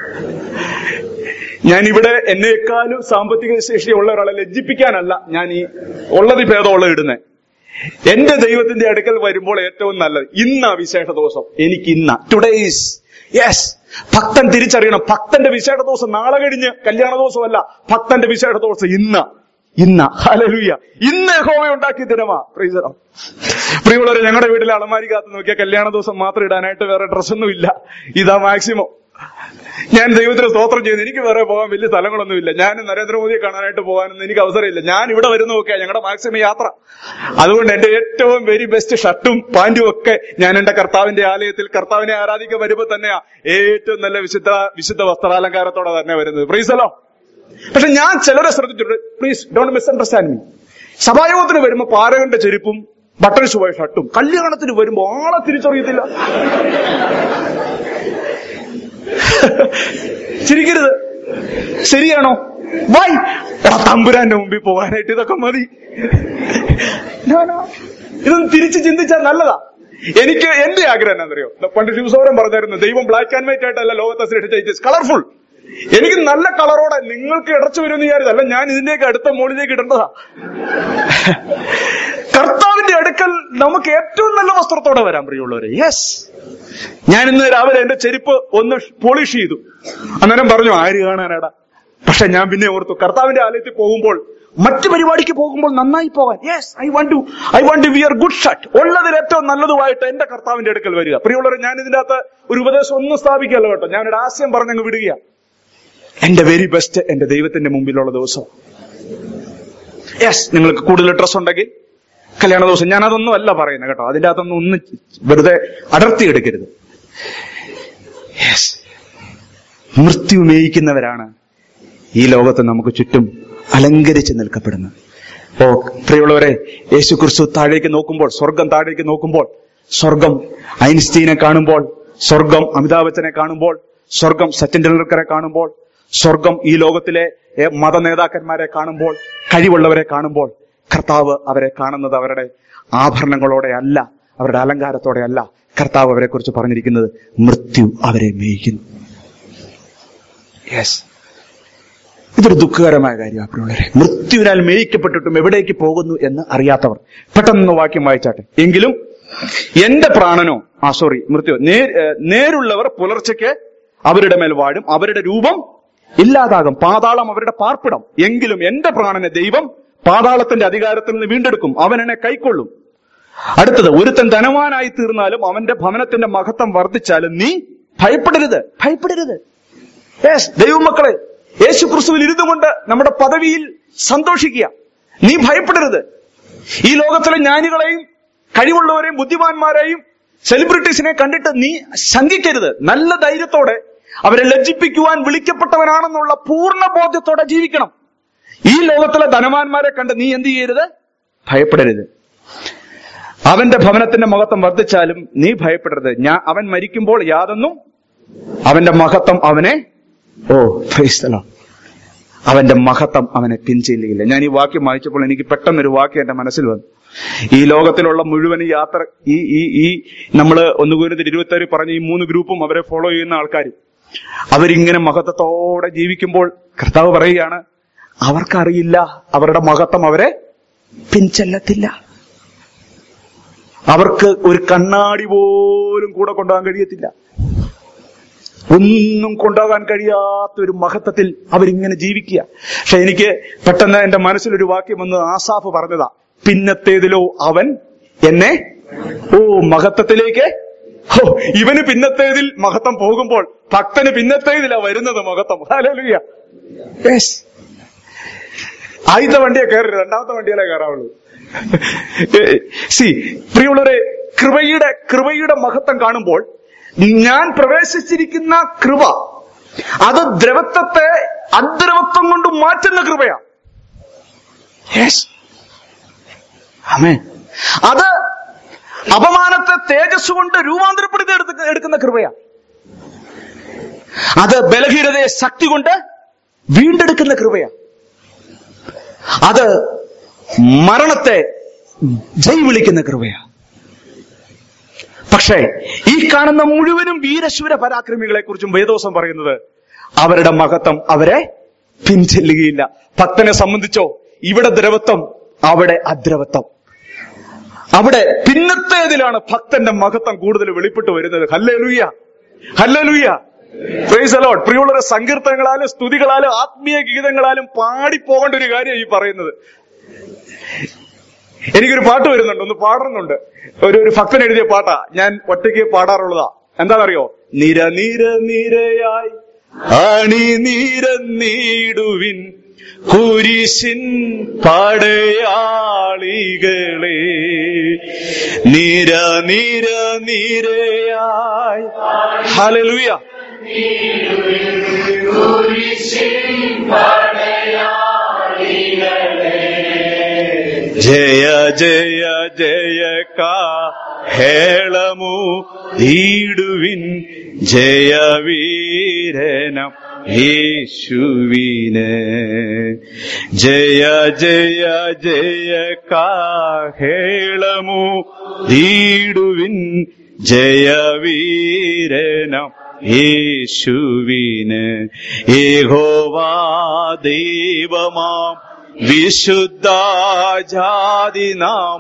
ഞാൻ ഇവിടെ എന്നേക്കാളും സാമ്പത്തിക ശേഷിയുള്ള ഒരാളെ ലജ്ജിപ്പിക്കാനല്ല ഞാൻ ഈ ഉള്ളത് ഭേദമുള്ള ഇടുന്നത് എന്റെ ദൈവത്തിന്റെ അടുക്കൽ വരുമ്പോൾ ഏറ്റവും നല്ലത് ഇന്ന വിശേഷ ദിവസം എനിക്ക് ഇന്ന ടുഡേസ് യെസ് ഭക്തൻ തിരിച്ചറിയണം ഭക്തന്റെ വിശേഷ ദിവസം നാളെ കഴിഞ്ഞ് കല്യാണ ദിവസമല്ല ഭക്തന്റെ വിശേഷ ദിവസം ഇന്ന ഇന്ന ഹലലുയ ഇന്ന് ഹോമ ഉണ്ടാക്കിയ ദിനമാ പ്രീസറോ പ്രിയമുള്ളവരെ ഞങ്ങളുടെ വീട്ടിലെ അളമാരി കാത്ത് നോക്കിയാൽ കല്യാണ ദിവസം മാത്രം ഇടാനായിട്ട് വേറെ ഡ്രസ്സൊന്നും ഇല്ല ഇതാ മാക്സിമം ഞാൻ ദൈവത്തിന് സ്തോത്രം ചെയ്യുന്നു എനിക്ക് വേറെ പോകാൻ വലിയ സ്ഥലങ്ങളൊന്നുമില്ല ഞാൻ നരേന്ദ്രമോദിയെ കാണാനായിട്ട് പോകാനൊന്നും എനിക്ക് അവസരമില്ല ഞാൻ ഇവിടെ വരുന്ന നോക്കിയാ ഞങ്ങളുടെ മാക്സിമം യാത്ര അതുകൊണ്ട് എന്റെ ഏറ്റവും വെരി ബെസ്റ്റ് ഷർട്ടും പാന്റും ഒക്കെ ഞാൻ എന്റെ കർത്താവിന്റെ ആലയത്തിൽ കർത്താവിനെ ആരാധിക്കാൻ വരുമ്പോൾ തന്നെയാ ഏറ്റവും നല്ല വിശുദ്ധ വിശുദ്ധ വസ്ത്രാലങ്കാരത്തോടെ തന്നെ വരുന്നത് പ്രീസലോ പക്ഷെ ഞാൻ ചിലരെ ശ്രദ്ധിച്ചിട്ടുണ്ട് please don't misunderstand me സഭായോഗത്തിന് വരുമ്പോ പാരകന്റെ ചെരുപ്പും ബട്ടൺ ഷുവായ ഷർട്ടും കല്യാണത്തിന് വരുമ്പോ ആളെ തിരിച്ചറിയത്തില്ല ചിരിക്കരുത് ശരിയാണോ വൈ എടാ തമ്പുരാന്റെ മുമ്പിൽ പോകാനായിട്ട് ഇതൊക്കെ മതി No, no. ഇതൊന്ന് തിരിച്ച് ചിന്തിച്ചാൽ നല്ലതാ എനിക്ക് എന്റെ ആഗ്രഹം എന്താണെന്നറിയോ പണ്ട് ശിവസോരം പറഞ്ഞായിരുന്നു ദൈവം ബ്ലാക്ക് ആൻഡ് വൈറ്റ് ആയിട്ടല്ല ലോകത്തെ സൃഷ്ടിച്ച കളർഫുൾ എനിക്ക് നല്ല കളറോടെ നിങ്ങൾക്ക് ഇടച്ചു വരുമെന്ന് വിചാരിച്ചല്ല ഞാൻ ഇതിന്റെയൊക്കെ അടുത്ത മോളിലേക്ക് ഇടേണ്ടതാ കർത്താവിന്റെ അടുക്കൽ നമുക്ക് ഏറ്റവും നല്ല വസ്ത്രത്തോടെ വരാൻ പ്രിയമുള്ളവരെ യെസ് ഞാൻ ഇന്ന് രാവിലെ എന്റെ ചെരുപ്പ് ഒന്ന് പോളിഷ് ചെയ്തു അന്നേരം പറഞ്ഞു ആര് കാണാനാടാ പക്ഷെ ഞാൻ പിന്നെ ഓർത്തു കർത്താവിന്റെ ആലയത്തിൽ പോകുമ്പോൾ മറ്റു പരിപാടിക്ക് പോകുമ്പോൾ നന്നായി പോകാൻ yes I want to I want to wear good shirt ഉള്ളതിൽ ഏറ്റവും നല്ലതുമായിട്ട് എന്റെ കർത്താവിന്റെ അടുക്കൽ വരിക പ്രിയമുള്ളവരെ ഞാൻ ഇതിന്റെ അകത്ത് ഒരു ഉപദേശം ഒന്നും സ്ഥാപിക്കല്ല കേട്ടോ ഞാൻ ഒരു ആശയം പറഞ്ഞങ്ങ് വിടുക എന്റെ വെരി ബെസ്റ്റ് എന്റെ ദൈവത്തിന്റെ മുമ്പിലുള്ള ദിവസം യെസ് നിങ്ങൾക്ക് കൂടുതൽ ഡ്രസ് ഉണ്ടെങ്കിൽ കല്യാണ ദിവസം ഞാൻ അതൊന്നും അല്ല പറയുന്നത് കേട്ടോ അതിന്റെ അകത്തൊന്നും ഒന്നും വെറുതെ അടർത്തിയെടുക്കരുത് യെസ് മൃത്യു മേയിക്കുന്നവരാണ് ഈ ലോകത്ത് നമുക്ക് ചുറ്റും അലങ്കരിച്ച് നിൽക്കപ്പെടുന്നത് ഓ പ്രിയമുള്ളവരെ യേശു ക്രിസ്തു താഴേക്ക് നോക്കുമ്പോൾ സ്വർഗം താഴേക്ക് നോക്കുമ്പോൾ സ്വർഗം ഐൻസ്റ്റീനെ കാണുമ്പോൾ സ്വർഗം അമിതാഭ് ബച്ചനെ കാണുമ്പോൾ സ്വർഗം സച്ചിൻ ടെണ്ടുൽക്കറെ കാണുമ്പോൾ സ്വർഗം ഈ ലോകത്തിലെ ഏ, മത നേതാക്കന്മാരെ കാണുമ്പോൾ കഴിവുള്ളവരെ കാണുമ്പോൾ കർത്താവ് അവരെ കാണുന്നത് അവരുടെ ആഭരണങ്ങളോടെ അല്ല അവരുടെ അലങ്കാരത്തോടെ അല്ല കർത്താവ് അവരെ കുറിച്ച് പറഞ്ഞിരിക്കുന്നത് മൃത്യു അവരെ മേയിക്കുന്നു യെസ് ഇതൊരു ദുഃഖകരമായ കാര്യമാണ് പ്രിയമുള്ളവരെ മൃത്യുവിനാൽ മേയിക്കപ്പെട്ടിട്ടും എവിടേക്ക് പോകുന്നു എന്ന് അറിയാത്തവർ പെട്ടെന്ന് വാക്യം വായിച്ചാട്ടെ എങ്കിലും എന്റെ പ്രാണനോ ആ സോറി മൃത്യു നേർ ഏ, നേരുള്ളവർ പുലർച്ചയ്ക്ക് അവരുടെ മേൽ വാഴും അവരുടെ രൂപം ഇല്ലാതാകും പാതാളം അവരുടെ പാർപ്പിടം എങ്കിലും എന്റെ പ്രാണനെ ദൈവം പാതാളത്തിന്റെ അധികാരത്തിൽ നിന്ന് വീണ്ടെടുക്കും അവൻ എന്നെ കൈക്കൊള്ളും അടുത്തത് ഒരുത്തൻ ധനവാനായി തീർന്നാലും അവന്റെ ഭവനത്തിന്റെ മഹത്വം വർദ്ധിച്ചാലും നീ ഭയപ്പെടരുത് ഭയപ്പെടരുത് യെസ് ദൈവമക്കളെ യേശു ക്രിസ്തുവിൽ ഇരുന്നുകൊണ്ട് നമ്മുടെ പദവിയിൽ സന്തോഷിക്കുക നീ ഭയപ്പെടരുത് ഈ ലോകത്തിലെ ജ്ഞാനികളെയും കഴിവുള്ളവരെയും ബുദ്ധിമാന്മാരെയും സെലിബ്രിറ്റീസിനെ കണ്ടിട്ട് നീ ശങ്കിക്കരുത് നല്ല ധൈര്യത്തോടെ അവരെ ലജ്ജിപ്പിക്കുവാൻ വിളിക്കപ്പെട്ടവനാണെന്നുള്ള പൂർണ്ണ ബോധ്യത്തോടെ ജീവിക്കണം ഈ ലോകത്തിലെ ധനവാന്മാരെ കണ്ട് നീ എന്ത് ചെയ്യരുത് ഭയപ്പെടരുത് അവന്റെ ഭവനത്തിന്റെ മഹത്വം വർദ്ധിച്ചാലും നീ ഭയപ്പെടരുത് ഞാൻ അവൻ മരിക്കുമ്പോൾ യാതൊന്നും അവന്റെ മഹത്വം അവനെ ഓ ഫൈസ്തലോ അവന്റെ മഹത്വം അവനെ പിൻചെല്ലുകയില്ല ഞാൻ ഈ വാക്യം വായിച്ചപ്പോൾ എനിക്ക് പെട്ടെന്നൊരു വാക്യം എന്റെ മനസ്സിൽ വന്നു ഈ ലോകത്തിലുള്ള മുഴുവൻ ഈ യാത്ര ഈ ഈ ഈ നമ്മള് ഒന്നുകൂരത്തിൽ ഇരുപത്തേറി പറഞ്ഞ ഈ മൂന്ന് ഗ്രൂപ്പും അവരെ ഫോളോ ചെയ്യുന്ന ആൾക്കാർ അവരിങ്ങനെ മഹത്വത്തോടെ ജീവിക്കുമ്പോൾ കർത്താവ് പറയുകയാണ് അവർക്കറിയില്ല അവരുടെ മഹത്വം അവരെ പിൻചെല്ലത്തില്ല അവർക്ക് ഒരു കണ്ണാടി പോലും കൂടെ കൊണ്ടുപോകാൻ കഴിയത്തില്ല ഒന്നും കൊണ്ടുപോകാൻ കഴിയാത്ത ഒരു മഹത്വത്തിൽ അവരിങ്ങനെ ജീവിക്കുക പക്ഷെ എനിക്ക് പെട്ടെന്ന് എന്റെ മനസ്സിലൊരു വാക്യം വന്ന് ആസാഫ് പറഞ്ഞതാ പിന്നത്തേതിലോ അവൻ എന്നെ ഓ മഹത്വത്തിലേക്ക് ഓ ഇവന് പിന്നത്തേതിൽ മഹത്വം പോകുമ്പോൾ ഭക്തന് പിന്നത്തേതിലാ വരുന്നത് മഹത്വം ഹാലലുയ്യ യെസ് ആദ്യത്തെ വണ്ടിയെ കയറരുത് രണ്ടാമത്തെ വണ്ടിയിലേ കയറാവുള്ളൂ സി പ്രിയമുള്ളവരെ കൃപയുടെ കൃപയുടെ മഹത്വം കാണുമ്പോൾ ഞാൻ പ്രവേശിച്ചിരിക്കുന്ന കൃപ അത് ദ്രവത്വത്തെ അദ്രവത്വം കൊണ്ട് മാറ്റുന്ന കൃപയാ യെസ് അമേ അത് അപമാനത്തെ തേജസ് കൊണ്ട് രൂപാന്തരപ്പെടുത്തി എടുത്ത് എടുക്കുന്ന കൃപയാ അത് ബലഹീനതയെ ശക്തി കൊണ്ട് വീണ്ടെടുക്കുന്ന കൃപയാ അത് മരണത്തെ ജയ് വിളിക്കുന്ന കൃപയാ പക്ഷേ ഈ കാണുന്ന മുഴുവനും വീരശൂര പരാക്രമികളെ കുറിച്ചും വേദോസം പറയുന്നത് അവരുടെ മഹത്വം അവരെ പിൻചെല്ലുകയില്ല ഭക്തനെ സംബന്ധിച്ചോ ഇവിടെ ദ്രവത്വം അവിടെ അദ്രവത്വം അവിടെ പിന്നത്തേതിലാണ് ഭക്തന്റെ മഹത്വം കൂടുതൽ വെളിപ്പെട്ട് വരുന്നത് ഹല്ലേ ലൂയ ഹല്ലേ ലൂയ പ്രൈസ് അലോട്ട് പ്രിയമുള്ള സങ്കീർത്തനങ്ങളാലും സ്തുതികളാലും ആത്മീയ ഗീതങ്ങളാലും പാടിപ്പോകേണ്ട ഒരു കാര്യം ഈ പറയുന്നത് എനിക്കൊരു പാട്ട് വരുന്നുണ്ട് ഒന്ന് പാടുന്നുണ്ട് ഒരു ഒരു ഭക്തൻ എഴുതിയ പാട്ടാ ഞാൻ ഒറ്റയ്ക്ക് പാടാറുള്ളതാ എന്താണെന്നറിയോ നിര നിര നിരയായി അണി നിരന്നീടുവിൻ കുരിശിൻ പടയാളികളെ നിര നിര നിരയായി ഹല്ലേലൂയ ജയ ജയ ജയ കാ ഹേളമു തീടുവിൻ ജയവീരനം യേശുവിന് ജയ ജയ ജയ കാ ഹേളമു തീടുവിൻ ജയവീരനം യേശുവിന് ഏഹോവാ ദൈവമാം വിശുദ്ധ ജാതി നാം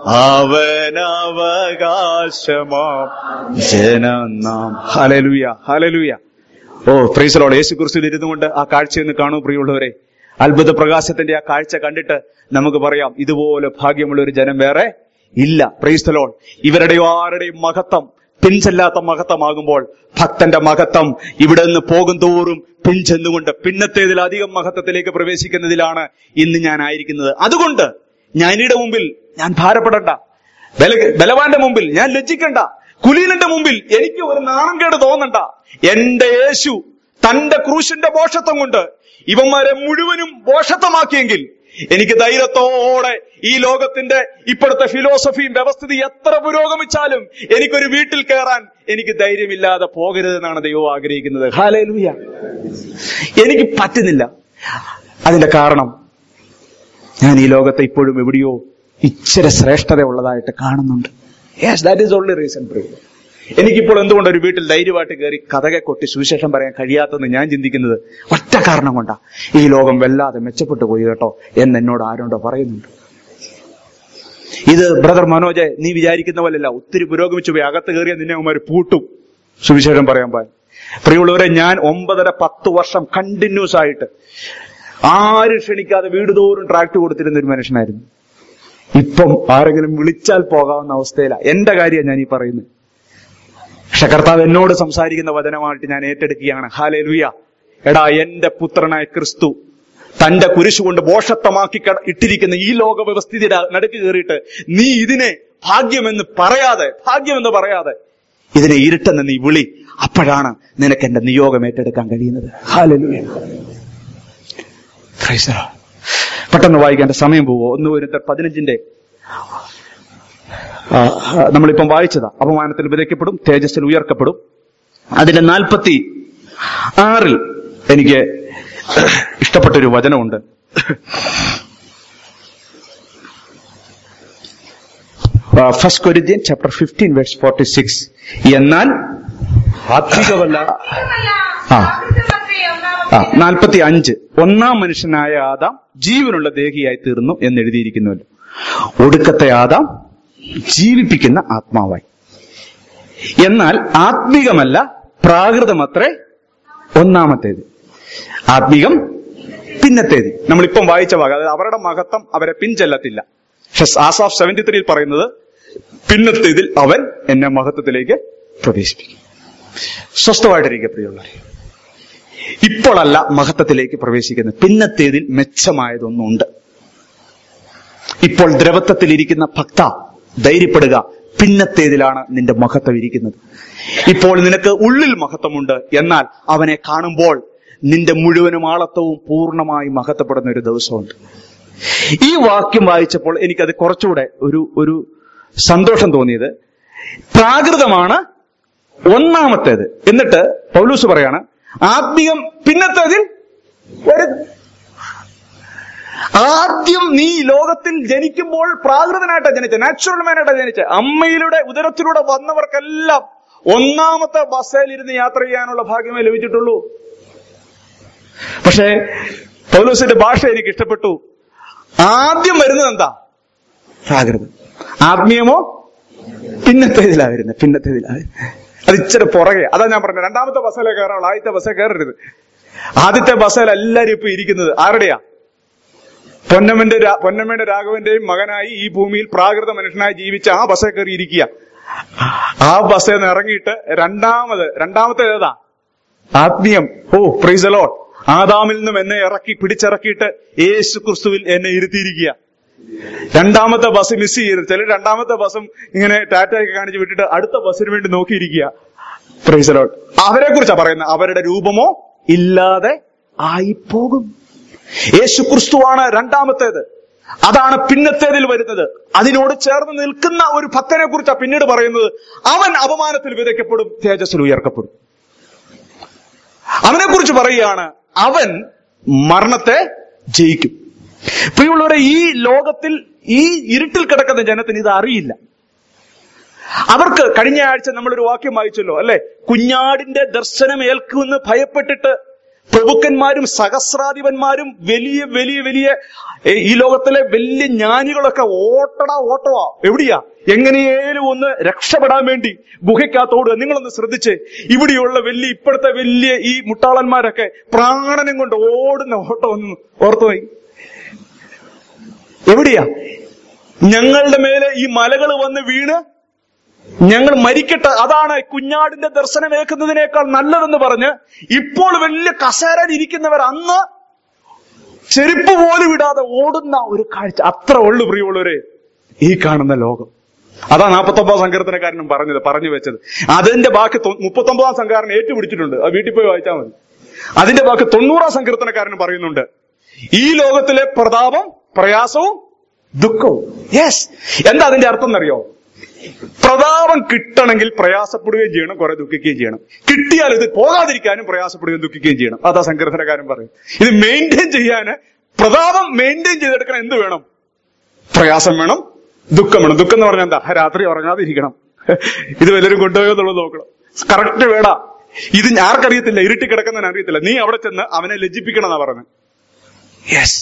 അവനവകാശമാം ജനം നാം ഹലലുയ ഹലലുയ ഓ ഫ്രീസലോട് യേശു കുറിച്ചിൽ ഇരുന്നു കൊണ്ട് ആ കാഴ്ചയൊന്ന് കാണൂ പ്രിയമുള്ളവരെ അത്ഭുത പ്രകാശത്തിന്റെ ആ കാഴ്ച കണ്ടിട്ട് നമുക്ക് പറയാം ഇതുപോലെ ഭാഗ്യമുള്ള ഒരു ജനം വേറെ ഇല്ല പ്രൈസ്തലോൾ ഇവരുടെയോ ആരുടെയും മഹത്വം പിൻചെല്ലാത്ത മഹത്വമാകുമ്പോൾ ഭക്തന്റെ മഹത്വം ഇവിടെ നിന്ന് പോകും തോറും പിൻചെന്നുകൊണ്ട് പിന്നത്തേതിലധികം മഹത്വത്തിലേക്ക് പ്രവേശിക്കുന്നതിലാണ് ഇന്ന് ഞാൻ ആയിരിക്കുന്നത് അതുകൊണ്ട് ജ്ഞാനിയുടെ മുമ്പിൽ ഞാൻ ഭാരപ്പെടണ്ട ബല ബലവാന്റെ മുമ്പിൽ ഞാൻ ലജ്ജിക്കണ്ട കുലീനന്റെ മുമ്പിൽ എനിക്ക് ഒരു നാണംകേട് തോന്നണ്ട എന്റെ യേശു തന്റെ ക്രൂശിന്റെ ബോഷത്വം കൊണ്ട് ഇവന്മാരെ മുഴുവനും ബോഷത്വമാക്കിയെങ്കിൽ എനിക്ക് ധൈര്യത്തോടെ ഈ ലോകത്തിന്റെ ഇപ്പോഴത്തെ ഫിലോസഫിയും വ്യവസ്ഥിതി എത്ര പുരോഗമിച്ചാലും എനിക്കൊരു വീട്ടിൽ കയറാൻ എനിക്ക് ധൈര്യമില്ലാതെ പോകരുതെന്നാണ് ദൈവം ആഗ്രഹിക്കുന്നത് ഹാലേലൂയ എനിക്ക് പറ്റുന്നില്ല അതിന്റെ കാരണം ഞാൻ ഈ ലോകത്തെ ഇപ്പോഴും എവിടെയോ ഇച്ചിരി ശ്രേഷ്ഠത ഉള്ളതായിട്ട് കാണുന്നുണ്ട് yes that is only reason പ്രൂ എനിക്കിപ്പോൾ എന്തുകൊണ്ട് ഒരു വീട്ടിൽ ധൈര്യമായിട്ട് കയറി കഥകെ കൊട്ടി സുവിശേഷം പറയാൻ കഴിയാത്തെന്ന് ഞാൻ ചിന്തിക്കുന്നത് ഒറ്റ കാരണം കൊണ്ടാ ഈ ലോകം വല്ലാതെ മെച്ചപ്പെട്ടു പോയി കേട്ടോ എന്ന് എന്നോട് ആരോണ്ടോ പറയുന്നുണ്ട് ഇത് ബ്രദർ മനോജ് നീ വിചാരിക്കുന്ന പോലെയല്ല ഒത്തിരി പുരോഗമിച്ചു പോയി അകത്ത് കയറിയ നിന്നെ അവന്മാർ പൂട്ടും സുവിശേഷം പറയാൻ പാൻ പ്രിയമുള്ളവരെ ഞാൻ ഒമ്പതര പത്ത് വർഷം കണ്ടിന്യൂസ് ആയിട്ട് ആരും ക്ഷണിക്കാതെ വീട് തോറും ട്രാക്ട് കൊടുത്തിരുന്ന ഒരു മനുഷ്യനായിരുന്നു ഇപ്പം ആരെങ്കിലും വിളിച്ചാൽ പോകാവുന്ന അവസ്ഥയിലാണ് എന്റെ കാര്യം ഞാൻ ഈ പറയുന്നത് പക്ഷെ കർത്താവ് എന്നോട് സംസാരിക്കുന്ന വചനമായിട്ട് ഞാൻ ഏറ്റെടുക്കുകയാണ് ഹാലേ ലുയ എടാ എന്റെ പുത്രനായ ക്രിസ്തു തന്റെ കുരിശുകൊണ്ട് ബോഷത്വമാക്കി കട- ഇട്ടിരിക്കുന്ന ഈ ലോക വ്യവസ്ഥിതിയുടെ നടുക്ക് കയറിയിട്ട് നീ ഇതിനെ ഭാഗ്യമെന്ന് പറയാതെ ഭാഗ്യമെന്ന് പറയാതെ ഇതിനെ ഇരുട്ടെന്ന് നീ വിളി അപ്പോഴാണ് നിനക്ക് എന്റെ നിയോഗം ഏറ്റെടുക്കാൻ കഴിയുന്നത് ഹാലലുയ പെട്ടെന്ന് വായിക്കാൻ എന്റെ സമയം പോവോ ഒന്ന് വരുന്ന പതിനഞ്ചിന്റെ ആ, ആ, നമ്മളിപ്പം വായിച്ചതാ അപമാനത്തിൽ വിതയ്ക്കപ്പെടും തേജസ്സിൽ ഉയർക്കപ്പെടും അതിന്റെ നാൽപ്പത്തി ആറിൽ എനിക്ക് ഇഷ്ടപ്പെട്ടൊരു വചനമുണ്ട് first Corinthian chapter fifteen verse forty six എന്നാൽ
ആത്മികമല്ല
ആ. ആ നാൽപ്പത്തി അഞ്ച് ഒന്നാം മനുഷ്യനായ ആദാം ജീവനുള്ള ദേഹിയായി തീർന്നു എന്ന് എഴുതിയിരിക്കുന്നുവല്ലോ ഒടുക്കത്തെ ആദാം ജീവിപ്പിക്കുന്ന ആത്മാവായി എന്നാൽ ആത്മീകമല്ല പ്രാകൃതമത്രേ ഒന്നാമത്തേത് ആത്മീകം പിന്നത്തേത് നമ്മളിപ്പം വായിച്ച ഭാഗം അതായത് അവരുടെ മഹത്വം അവരെ പിൻചെല്ലത്തില്ല പക്ഷെ ആസാഫ് സെവന്റി ത്രീയിൽ പറയുന്നത് പിന്നത്തേതിൽ അവൻ എന്നെ മഹത്വത്തിലേക്ക് പ്രവേശിപ്പിക്കും സ്വസ്ഥമായിട്ടിരിക്കുക പ്രിയമുള്ളവരെ ഇപ്പോഴല്ല മഹത്വത്തിലേക്ക് പ്രവേശിക്കുന്നത് പിന്നത്തേതിൽ മെച്ചമായതൊന്നുണ്ട് ഇപ്പോൾ ദ്രവത്വത്തിലിരിക്കുന്ന ഭക്ത ധൈര്യപ്പെടുക പിന്നത്തേതിലാണ് നിന്റെ മഹത്വം ഇരിക്കുന്നത് ഇപ്പോൾ നിനക്ക് ഉള്ളിൽ മഹത്വമുണ്ട് എന്നാൽ അവനെ കാണുമ്പോൾ നിന്റെ മുഴുവനും ആളത്വവും പൂർണ്ണമായി മഹത്വപ്പെടുന്ന ഒരു ദിവസമുണ്ട് ഈ വാക്യം വായിച്ചപ്പോൾ എനിക്കത് കുറച്ചുകൂടെ ഒരു ഒരു സന്തോഷം തോന്നിയത് പ്രാകൃതമാണ് ഒന്നാമത്തേത് എന്നിട്ട് പൗലൂസ് പറയാണ് ആത്മീയം പിന്നത്തേതിൽ വരുന്നു ആദ്യം നീ ഈ ലോകത്തിൽ ജനിക്കുമ്പോൾ പ്രാകൃതനായിട്ടാണ് ജനിച്ച നാച്ചുറൽ മാനായിട്ടാണ് ജനിച്ച അമ്മയിലൂടെ ഉദരത്തിലൂടെ വന്നവർക്കെല്ലാം ഒന്നാമത്തെ ബസ്സിൽ ഇരുന്ന് യാത്ര ചെയ്യാനുള്ള ഭാഗ്യമേ ലഭിച്ചിട്ടുള്ളൂ പക്ഷേ പൗലോസിന്റെ ഭാഷ എനിക്ക് ഇഷ്ടപ്പെട്ടു ആദ്യം വരുന്നത് എന്താ പ്രാകൃതം ആത്മീയമോ പിന്നത്തേതിലാ വരുന്നത് പിന്നത്തേതിലാ വരുന്നത്. അത് ഇച്ചിരി പുറകെ അതാ ഞാൻ പറഞ്ഞത് രണ്ടാമത്തെ ബസ്സിലെ കയറാനുള്ള ആദ്യത്തെ ബസ്സിൽ കയറരുത് ആദ്യത്തെ ബസ്സിൽ എല്ലാരും ഇപ്പൊ ഇരിക്കുന്നത് ആരുടെയാ പൊന്നമ്മന്റെ രാ- പൊന്നമ്മയുടെ രാഘവന്റെയും മകനായി ഈ ഭൂമിയിൽ പ്രാകൃത മനുഷ്യനായി ജീവിച്ച ആ ബസ്സിൽ കയറി ഇരിക്കുക ആ ബസ്സിൽ നിന്ന് ഇറങ്ങിയിട്ട് രണ്ടാമത് രണ്ടാമത്തെ ഏതാ ആത്മീയം ഓ പ്രീസലോട്ട് ആദാമിൽ നിന്നും എന്നെ ഇറക്കി പിടിച്ചിറക്കിയിട്ട് യേശു ക്രിസ്തുവിൽ എന്നെ ഇരുത്തിയിരിക്കുക രണ്ടാമത്തെ ബസ് മിസ് ചെയ്യരുത് ചിലർ രണ്ടാമത്തെ ബസ്സും ഇങ്ങനെ ടാറ്റയൊക്കെ കാണിച്ച് വിട്ടിട്ട് അടുത്ത ബസ്സിന് വേണ്ടി നോക്കിയിരിക്കുക പ്രീസലോട്ട് അവരെ കുറിച്ചാ പറയുന്നത് അവരുടെ രൂപമോ ഇല്ലാതെ ആയിപ്പോകും യേശു ക്രിസ്തുവാണ് രണ്ടാമത്തേത് അതാണ് പിന്നത്തേതിൽ വരുന്നത് അതിനോട് ചേർന്ന് നിൽക്കുന്ന ഒരു ഭക്തനെ കുറിച്ചാണ് പിന്നീട് പറയുന്നത് അവൻ അപമാനത്തിൽ വിതയ്ക്കപ്പെടും തേജസ്സിൽ ഉയർക്കപ്പെടും അവനെ കുറിച്ച് പറയുകയാണ് അവൻ മരണത്തെ ജയിക്കും പ്രിയമുള്ളവരെ ഈ ലോകത്തിൽ ഈ ഇരുട്ടിൽ കിടക്കുന്ന ജനത്തിന് ഇത് അറിയില്ല അവർക്ക് കഴിഞ്ഞ ആഴ്ച നമ്മളൊരു വാക്യം വായിച്ചല്ലോ അല്ലെ കുഞ്ഞാടിന്റെ ദർശനം ഏൽക്കുമെന്ന് ഭയപ്പെട്ടിട്ട് പ്രഭുക്കന്മാരും സഹസ്രാധിപന്മാരും വലിയ വലിയ വലിയ ഏ, ഈ ലോകത്തിലെ വലിയ ജ്ഞാനികളൊക്കെ ഓട്ടടാ ഓട്ടവാ എവിടെയാ എങ്ങനെയേലും ഒന്ന് രക്ഷപ്പെടാൻ വേണ്ടി ഗുഹയ്ക്കകത്തോടുക നിങ്ങളൊന്ന് ശ്രദ്ധിച്ച് ഇവിടെയുള്ള വലിയ ഇപ്പോഴത്തെ വലിയ ഈ മുട്ടാളന്മാരൊക്കെ പ്രാണനം കൊണ്ട് ഓടുന്ന ഓട്ടം ഒന്ന് ഓർത്തു പോയി എവിടെയാ ഞങ്ങളുടെ മേലെ ഈ മലകൾ വന്ന് വീണ് ഞങ്ങൾ മരിക്കട്ടെ അതാണ് കുഞ്ഞാടിന്റെ ദർശനമേക്കുന്നതിനേക്കാൾ നല്ലതെന്ന് പറഞ്ഞ് ഇപ്പോൾ വലിയ കസേരയിൽ ഇരിക്കുന്നവർ അന്ന് ചെരുപ്പ് പോലും ഇടാതെ ഓടുന്ന ഒരു കാഴ്ച അത്ര ഉള്ളു പ്രിയമുള്ളവരെ ഈ കാണുന്ന ലോകം അതാ നാൽപ്പത്തൊമ്പതാം സങ്കീർത്തനക്കാരനും പറഞ്ഞത് പറഞ്ഞു വെച്ചത് അതിന്റെ ബാക്കി തൊ- മുപ്പത്തൊമ്പതാം സംഘാരൻ ഏറ്റുപിടിച്ചിട്ടുണ്ട് അത് വീട്ടിൽ പോയി വായിച്ചാൽ മതി അതിന്റെ ബാക്കി തൊണ്ണൂറാം സങ്കീർത്തനക്കാരനും പറയുന്നുണ്ട് ഈ ലോകത്തിലെ പ്രതാപം പ്രയാസവും ദുഃഖവും യെസ് എന്താ അതിന്റെ അർത്ഥം എന്നറിയോ പ്രതാപം കിട്ടണമെങ്കിൽ പ്രയാസപ്പെടുകയും ചെയ്യണം കുറെ ദുഃഖിക്കുകയും ചെയ്യണം കിട്ടിയാൽ ഇത് പോകാതിരിക്കാനും പ്രയാസപ്പെടുകയും ദുഃഖിക്കുകയും ചെയ്യണം അതാ സങ്കീർത്തനക്കാരൻ പറയും ഇത് മെയിൻറ്റെയിൻ ചെയ്യാന് പ്രതാപം മെയിൻറ്റെയിൻ ചെയ്തെടുക്കണം എന്ത് വേണം പ്രയാസം വേണം ദുഃഖം വേണം ദുഃഖം എന്ന് പറഞ്ഞാൽ എന്താ രാത്രി ഉറങ്ങാതിരിക്കണം ഇത് വല്ലവരും കൊണ്ടുപോയോ എന്നുള്ളത് നോക്കണം കറക്റ്റ് വേടാ ഇത് ആർക്കറിയത്തില്ല ഇരുട്ടി കിടക്കുന്നതിന് അറിയത്തില്ല നീ അവിടെ ചെന്ന് അവനെ ലജ്ജിപ്പിക്കണം എന്നാ പറഞ്ഞത് യെസ്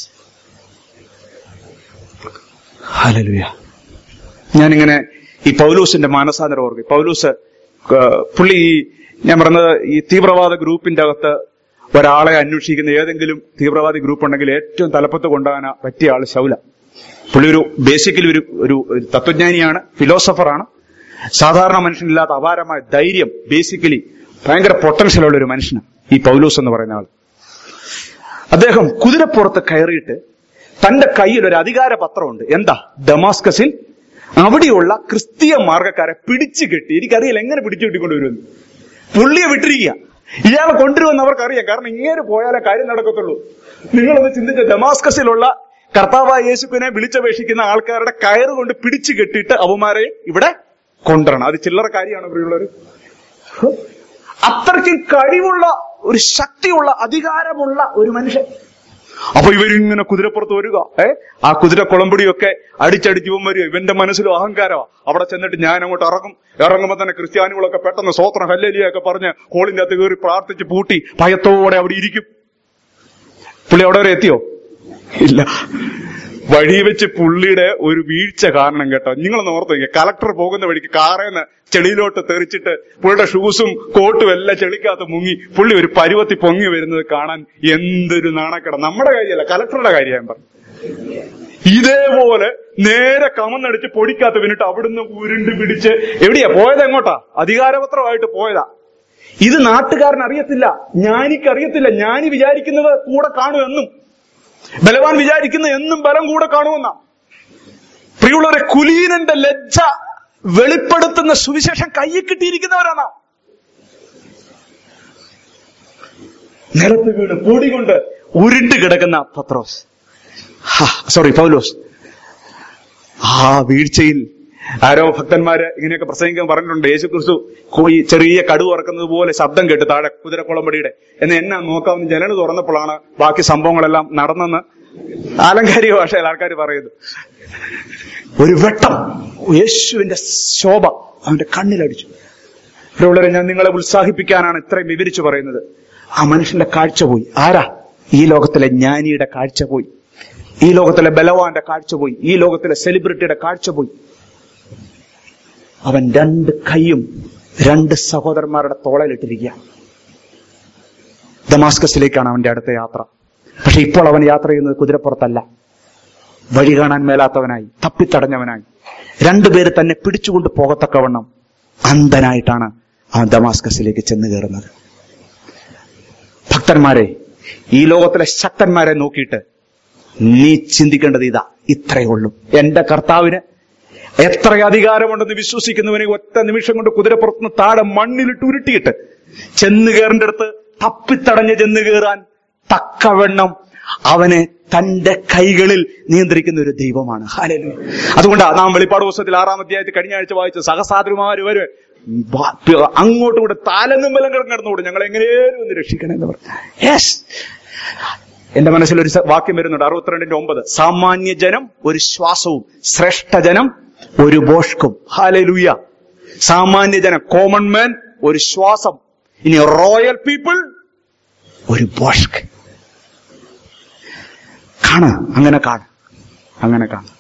ഹല്ലേലൂയ ഞാനിങ്ങനെ ഈ പൗലൂസിന്റെ മാനസാന്തരം ഓർക്കും പൗലൂസ് ആ, പുള്ളി ഈ ഞാൻ പറഞ്ഞത് ഈ തീവ്രവാദ ഗ്രൂപ്പിന്റെ അകത്ത് ഒരാളെ അന്വേഷിക്കുന്ന ഏതെങ്കിലും തീവ്രവാദി ഗ്രൂപ്പ് ഉണ്ടെങ്കിൽ ഏറ്റവും തലപ്പത്ത് കൊണ്ടുപോകാൻ പറ്റിയ ആള് ശൗല പുള്ളി ഒരു ബേസിക്കലി ഒരു ഒരു ഒരു തത്വജ്ഞാനിയാണ് ഫിലോസഫറാണ് സാധാരണ മനുഷ്യനില്ലാത്ത അപാരമായ ധൈര്യം ബേസിക്കലി ഭയങ്കര പൊട്ടൻഷ്യൽ ഉള്ള ഒരു മനുഷ്യനാണ് ഈ പൗലൂസ് എന്ന് പറയുന്ന ആൾ അദ്ദേഹം കുതിരപ്പുറത്ത് കയറിയിട്ട് തന്റെ കയ്യിൽ ഒരു അധികാര പത്രമുണ്ട് എന്താ ഡമാസ്കസിൽ അവിടെയുള്ള ക്രിസ്തീയ മാർഗക്കാരെ പിടിച്ചു കെട്ടി എനിക്കറിയില്ല എങ്ങനെ പിടിച്ചു കെട്ടിക്കൊണ്ടുവരുമെന്ന് പുള്ളിയെ വിട്ടിരിക്കുക ഇയാളെ കൊണ്ടുവരുമെന്ന് അവർക്കറിയാം കാരണം ഇങ്ങനെ പോയാലേ കാര്യം നടക്കത്തുള്ളൂ നിങ്ങളൊന്ന് ചിന്തിച്ച ഡമാസ്കസിലുള്ള കർത്താവായ യേശുവിനെ വിളിച്ചപേക്ഷിക്കുന്ന ആൾക്കാരുടെ കയറ് കൊണ്ട് പിടിച്ചു കെട്ടിയിട്ട് അവന്മാരെ ഇവിടെ കൊണ്ടുവരണം അത് ചില്ലറ കാര്യമാണ് ഇവിടെയുള്ളവർ അത്രയ്ക്കും കഴിവുള്ള ഒരു ശക്തിയുള്ള അധികാരമുള്ള ഒരു മനുഷ്യൻ അപ്പൊ ഇവരിങ്ങനെ കുതിരപ്പുറത്ത് വരിക ഏ ആ കുതിര കുളമ്പടിയൊക്കെ അടിച്ചടിച്ച് ഇവൻ വരിക ഇവന്റെ മനസ്സിലും അഹങ്കാരമാ അവിടെ ചെന്നിട്ട് ഞാൻ അങ്ങോട്ട് ഇറങ്ങും ഇറങ്ങുമ്പോ തന്നെ ക്രിസ്ത്യാനികളൊക്കെ പെട്ടെന്ന് സ്വോത്രം ഹല്ലേലിയൊക്കെ പറഞ്ഞ് ഹോളിന്റെ അകത്ത് കയറി പ്രാർത്ഥിച്ച് പൂട്ടി ഭയത്തോടെ അവിടെ ഇരിക്കും പുള്ളി അവിടെ വരെ എത്തിയോ ഇല്ല വഴി വെച്ച് പുള്ളിയുടെ ഒരു വീഴ്ച കാരണം കേട്ടോ നിങ്ങളൊന്ന് ഓർത്ത് നോക്കിയ കളക്ടർ പോകുന്ന വഴിക്ക് കാറേന്ന് ചെളിയിലോട്ട് തെറിച്ചിട്ട് പുള്ളിയുടെ ഷൂസും കോട്ടും എല്ലാം ചെളിക്കകത്ത് മുങ്ങി പുള്ളി ഒരു പരുവത്തി പൊങ്ങി വരുന്നത് കാണാൻ എന്തൊരു നാണക്കേട നമ്മുടെ കാര്യമല്ല കളക്ടറുടെ കാര്യം ഞാൻ പറഞ്ഞു ഇതേപോലെ നേരെ കമന്നടിച്ച് പൊടിക്കാത്ത പിന്നിട്ട് അവിടുന്ന് ഉരുണ്ട് പിടിച്ച് എവിടെയാ പോയത് എങ്ങോട്ടാ അധികാരപത്രമായിട്ട് പോയതാ ഇത് നാട്ടുകാരൻ അറിയത്തില്ല ജ്ഞാനിക്ക് അറിയത്തില്ല ജ്ഞാനി വിചാരിക്കുന്നത് കൂടെ കാണുമെന്നും ബലവാൻ വിചാരിക്കുന്ന എന്നും ബലം കൂടെ കാണുമെന്ന പ്രിയുള്ളവരെ കുലീനന്റെ ലജ്ജ വെളിപ്പെടുത്തുന്ന സുവിശേഷം കയ്യിൽ കിട്ടിയിരിക്കുന്നവരാണ് നിലത്ത് വീണ് പൊടി കൊണ്ട് ഉരുണ്ട് കിടക്കുന്ന പത്രോസ് സോറി പൗലോസ് ആ വീഴ്ചയിൽ ആരോ ഭക്തന്മാര് ഇങ്ങനെയൊക്കെ പ്രസംഗിക്കാൻ പറഞ്ഞിട്ടുണ്ട് യേശു ക്രിസ്തു ഈ ചെറിയ കടു തുറക്കുന്നത് പോലെ ശബ്ദം കേട്ട് താഴെ കുതിരക്കുളമ്പടിയുടെ എന്ന് എന്നെ നോക്കാവുന്ന ജനൽ തുറന്നപ്പോഴാണ് ബാക്കി സംഭവങ്ങളെല്ലാം നടന്നെന്ന് ആലങ്കാരിക ഭാഷയിൽ ആൾക്കാർ പറയുന്നു ഒരു വെട്ടം യേശുവിന്റെ ശോഭ അവന്റെ കണ്ണിലടിച്ചു പ്രിയമുള്ളവരെ ഞാൻ നിങ്ങളെ ഉത്സാഹിപ്പിക്കാനാണ് ഇത്രയും വിവരിച്ചു പറയുന്നത് ആ മനുഷ്യന്റെ കാഴ്ച പോയി ആരാ ഈ ലോകത്തിലെ ജ്ഞാനിയുടെ കാഴ്ച പോയി ഈ ലോകത്തിലെ ബലവാന്റെ കാഴ്ച പോയി ഈ ലോകത്തിലെ സെലിബ്രിറ്റിയുടെ കാഴ്ച പോയി അവൻ രണ്ട് കൈയും രണ്ട് സഹോദരന്മാരുടെ തോളയിലിട്ടിരിക്കുക ദമാസ്കസിലേക്കാണ് അവന്റെ അടുത്ത യാത്ര പക്ഷെ ഇപ്പോൾ അവൻ യാത്ര ചെയ്യുന്നത് കുതിരപ്പുറത്തല്ല വഴി കാണാൻ മേലാത്തവനായി തപ്പിത്തടഞ്ഞവനായി രണ്ടുപേര് തന്നെ പിടിച്ചുകൊണ്ട് പോകത്തക്കവണ്ണം അന്ധനായിട്ടാണ് അവൻ ദമാസ്കസിലേക്ക് ചെന്ന് കയറുന്നത് ഭക്തന്മാരെ ഈ ലോകത്തിലെ ശക്തന്മാരെ നോക്കിയിട്ട് നീ ചിന്തിക്കേണ്ടത് ഇതാ ഇത്രയേ ഉള്ളൂ എന്റെ കർത്താവിന് എത്ര അധികാരമുണ്ടെന്ന് വിശ്വസിക്കുന്നവനെ ഒറ്റ നിമിഷം കൊണ്ട് കുതിരപ്പുറത്തുനിന്ന് താഴെ മണ്ണിലിട്ട് ഉരുട്ടിയിട്ട് ചെന്ന് കയറിന്റെ അടുത്ത് തപ്പിത്തടഞ്ഞ് ചെന്ന് കയറാൻ തക്കവണ്ണം അവനെ തന്റെ കൈകളിൽ നിയന്ത്രിക്കുന്ന ഒരു ദൈവമാണ് ഹാലലു അതുകൊണ്ടാണ് നാം വെളിപ്പാട് പുസ്തകത്തിൽ ആറാം അധ്യായത്തിൽ കഴിഞ്ഞ ആഴ്ച വായിച്ച സഹസാദ്രിമാര് വരെ അങ്ങോട്ടും കൂടെ താലങ്ങും ബലം കിടന്നുകൂടെ ഞങ്ങൾ എങ്ങനെയും ഒന്ന് രക്ഷിക്കണം എന്ന് പറഞ്ഞു യെസ് എന്റെ മനസ്സിൽ ഒരു സ- വാക്യം വരുന്നുണ്ട് അറുപത്തിരണ്ടിന്റെ ഒമ്പത് സാമാന്യ ജനം ഒരു ശ്വാസവും ശ്രേഷ്ഠ ജനം ഒരു ബോഷ്കും ഹാലലൂയ സാമാന്യ ജനം കോമൺ മാൻ ഒരു ശ്വാസം ഇനി റോയൽ പീപ്പിൾ ഒരു ബോഷ്ക് കാണ് അങ്ങനെ കാണ് അങ്ങനെ കാണ്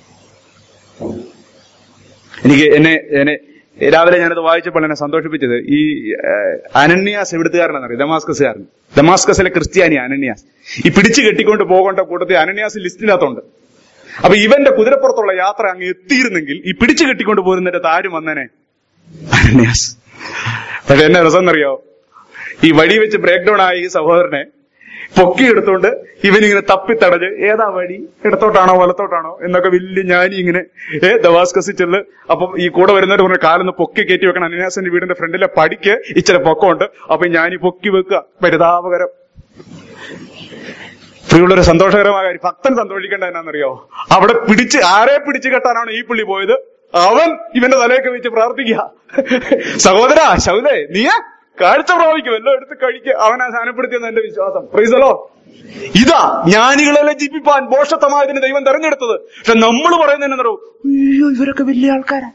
എനിക്ക് എന്നെ എന്നെ രാവിലെ ഞാനത് വായിച്ചപ്പോൾ എന്നെ സന്തോഷിപ്പിച്ചത് ഈ ഏഹ്, അനന്യാസ് എവിടുത്തുകാരനാണെന്നറിയാം ദമാസ്കസുകാരൻ ദമാസ്കസിലെ ക്രിസ്ത്യാനി അനന്യാസ് ഈ പിടിച്ചു കെട്ടിക്കൊണ്ട് പോകേണ്ട കൂട്ടത്തിൽ അനന്യാസ് ലിസ്റ്റിനകത്തുണ്ട് അപ്പൊ ഇവന്റെ കുതിരപ്പുറത്തുള്ള യാത്ര അങ്ങ് എത്തിയിരുന്നെങ്കിൽ ഈ പിടിച്ചു കെട്ടിക്കൊണ്ട് പോരുന്നതിന്റെ ആരും വന്നേനെ അനന്യാസ് പക്ഷെ എന്നെ രസം എന്നറിയോ ഈ വഴി വെച്ച് ബ്രേക്ക് ഡൗൺ ആയ ഈ സഹോദരനെ പൊക്കിയെടുത്തോണ്ട് ഇവനിങ്ങനെ തപ്പിത്തടഞ്ഞ് ഏതാ വഴി ഇടത്തോട്ടാണോ വലത്തോട്ടാണോ എന്നൊക്കെ വലിയ ഞാനി ഇങ്ങനെ ഏ ദവാസ്കസിൽ ചെല്ല് അപ്പം ഈ കൂടെ വരുന്നവർ പറഞ്ഞ കാലൊന്ന് പൊക്കി കയറ്റി വെക്കണം അനിനാസിന്റെ വീടിന്റെ ഫ്രണ്ടിലെ പടിക്ക് ഇച്ചിരി പൊക്കമുണ്ട് അപ്പൊ ഞാനീ പൊക്കി വെക്കുക പരിതാപകരം പ്രിയുള്ളൊരു സന്തോഷകരമായ കാര്യം ഭക്തൻ സന്തോഷിക്കേണ്ട എന്നാണെന്നറിയോ അവിടെ പിടിച്ച് ആരെ പിടിച്ചു കെട്ടാനാണ് ഈ പുള്ളി പോയത് അവൻ ഇവന്റെ തലയൊക്കെ വെച്ച് പ്രാർത്ഥിക്കുക സഹോദര ശൗലേ നീയ കാഴ്ച പ്രാപിക്കും എല്ലാം എടുത്ത് കഴിക്കുക അവനെ സ്ഥാനപ്പെടുത്തിയെന്ന് എന്റെ വിശ്വാസം പ്രീസലോ ഇതാ ജ്ഞാനികളെ ലജ്ജിപ്പിപ്പാൻ ബോഷത്തമായതിന് ദൈവം തെരഞ്ഞെടുത്തത് പക്ഷെ നമ്മൾ പറയുന്നത് എന്നോ അയ്യോ ഇവരൊക്കെ വലിയ ആൾക്കാരാ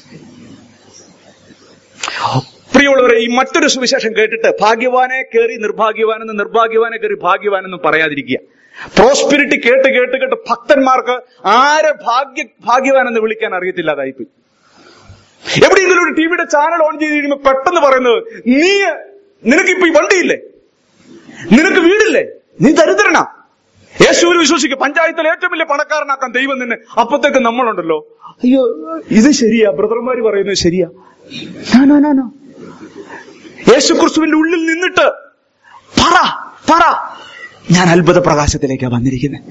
പ്രിയമുള്ളവരെ ഈ മറ്റൊരു സുവിശേഷം കേട്ടിട്ട് ഭാഗ്യവാനെ കയറി നിർഭാഗ്യവാനെന്ന് നിർഭാഗ്യവാനെ കയറി ഭാഗ്യവാനെന്ന് പറയാതിരിക്കുക പ്രോസ്പിരിറ്റി കേട്ട് കേട്ട് കേട്ട് ഭക്തന്മാർക്ക് ആരെ ഭാഗ്യ ഭാഗ്യവാനെന്ന് വിളിക്കാൻ അറിയത്തില്ലാതായിപ്പോയി എവിടെയെങ്കിലും ഒരു ടിവിയുടെ ചാനൽ ഓൺ ചെയ്ത് കഴിയുമ്പോൾ പെട്ടെന്ന് പറയുന്നത് നീ നിനക്കിപ്പോ ഈ വണ്ടിയില്ലേ നിനക്ക് വീടില്ലേ നീ ദരിദ്രനാ യേശുവിൽ വിശ്വസിക്കുക പഞ്ചായത്തിൽ ഏറ്റവും വലിയ പണക്കാരനാക്കാൻ ദൈവം നിന്നെ അപ്പത്തേക്ക് നമ്മളുണ്ടല്ലോ അയ്യോ ഇത് ശരിയാ ബ്രദർമാര് പറയുന്നത് ശരിയാ നോ, നോ, നോ, നോ. യേശു ക്രിസ്തുവിന്റെ ഉള്ളിൽ നിന്നിട്ട് പറ പറ ഞാൻ അത്ഭുത പ്രകാശത്തിലേക്കാ വന്നിരിക്കുന്നത്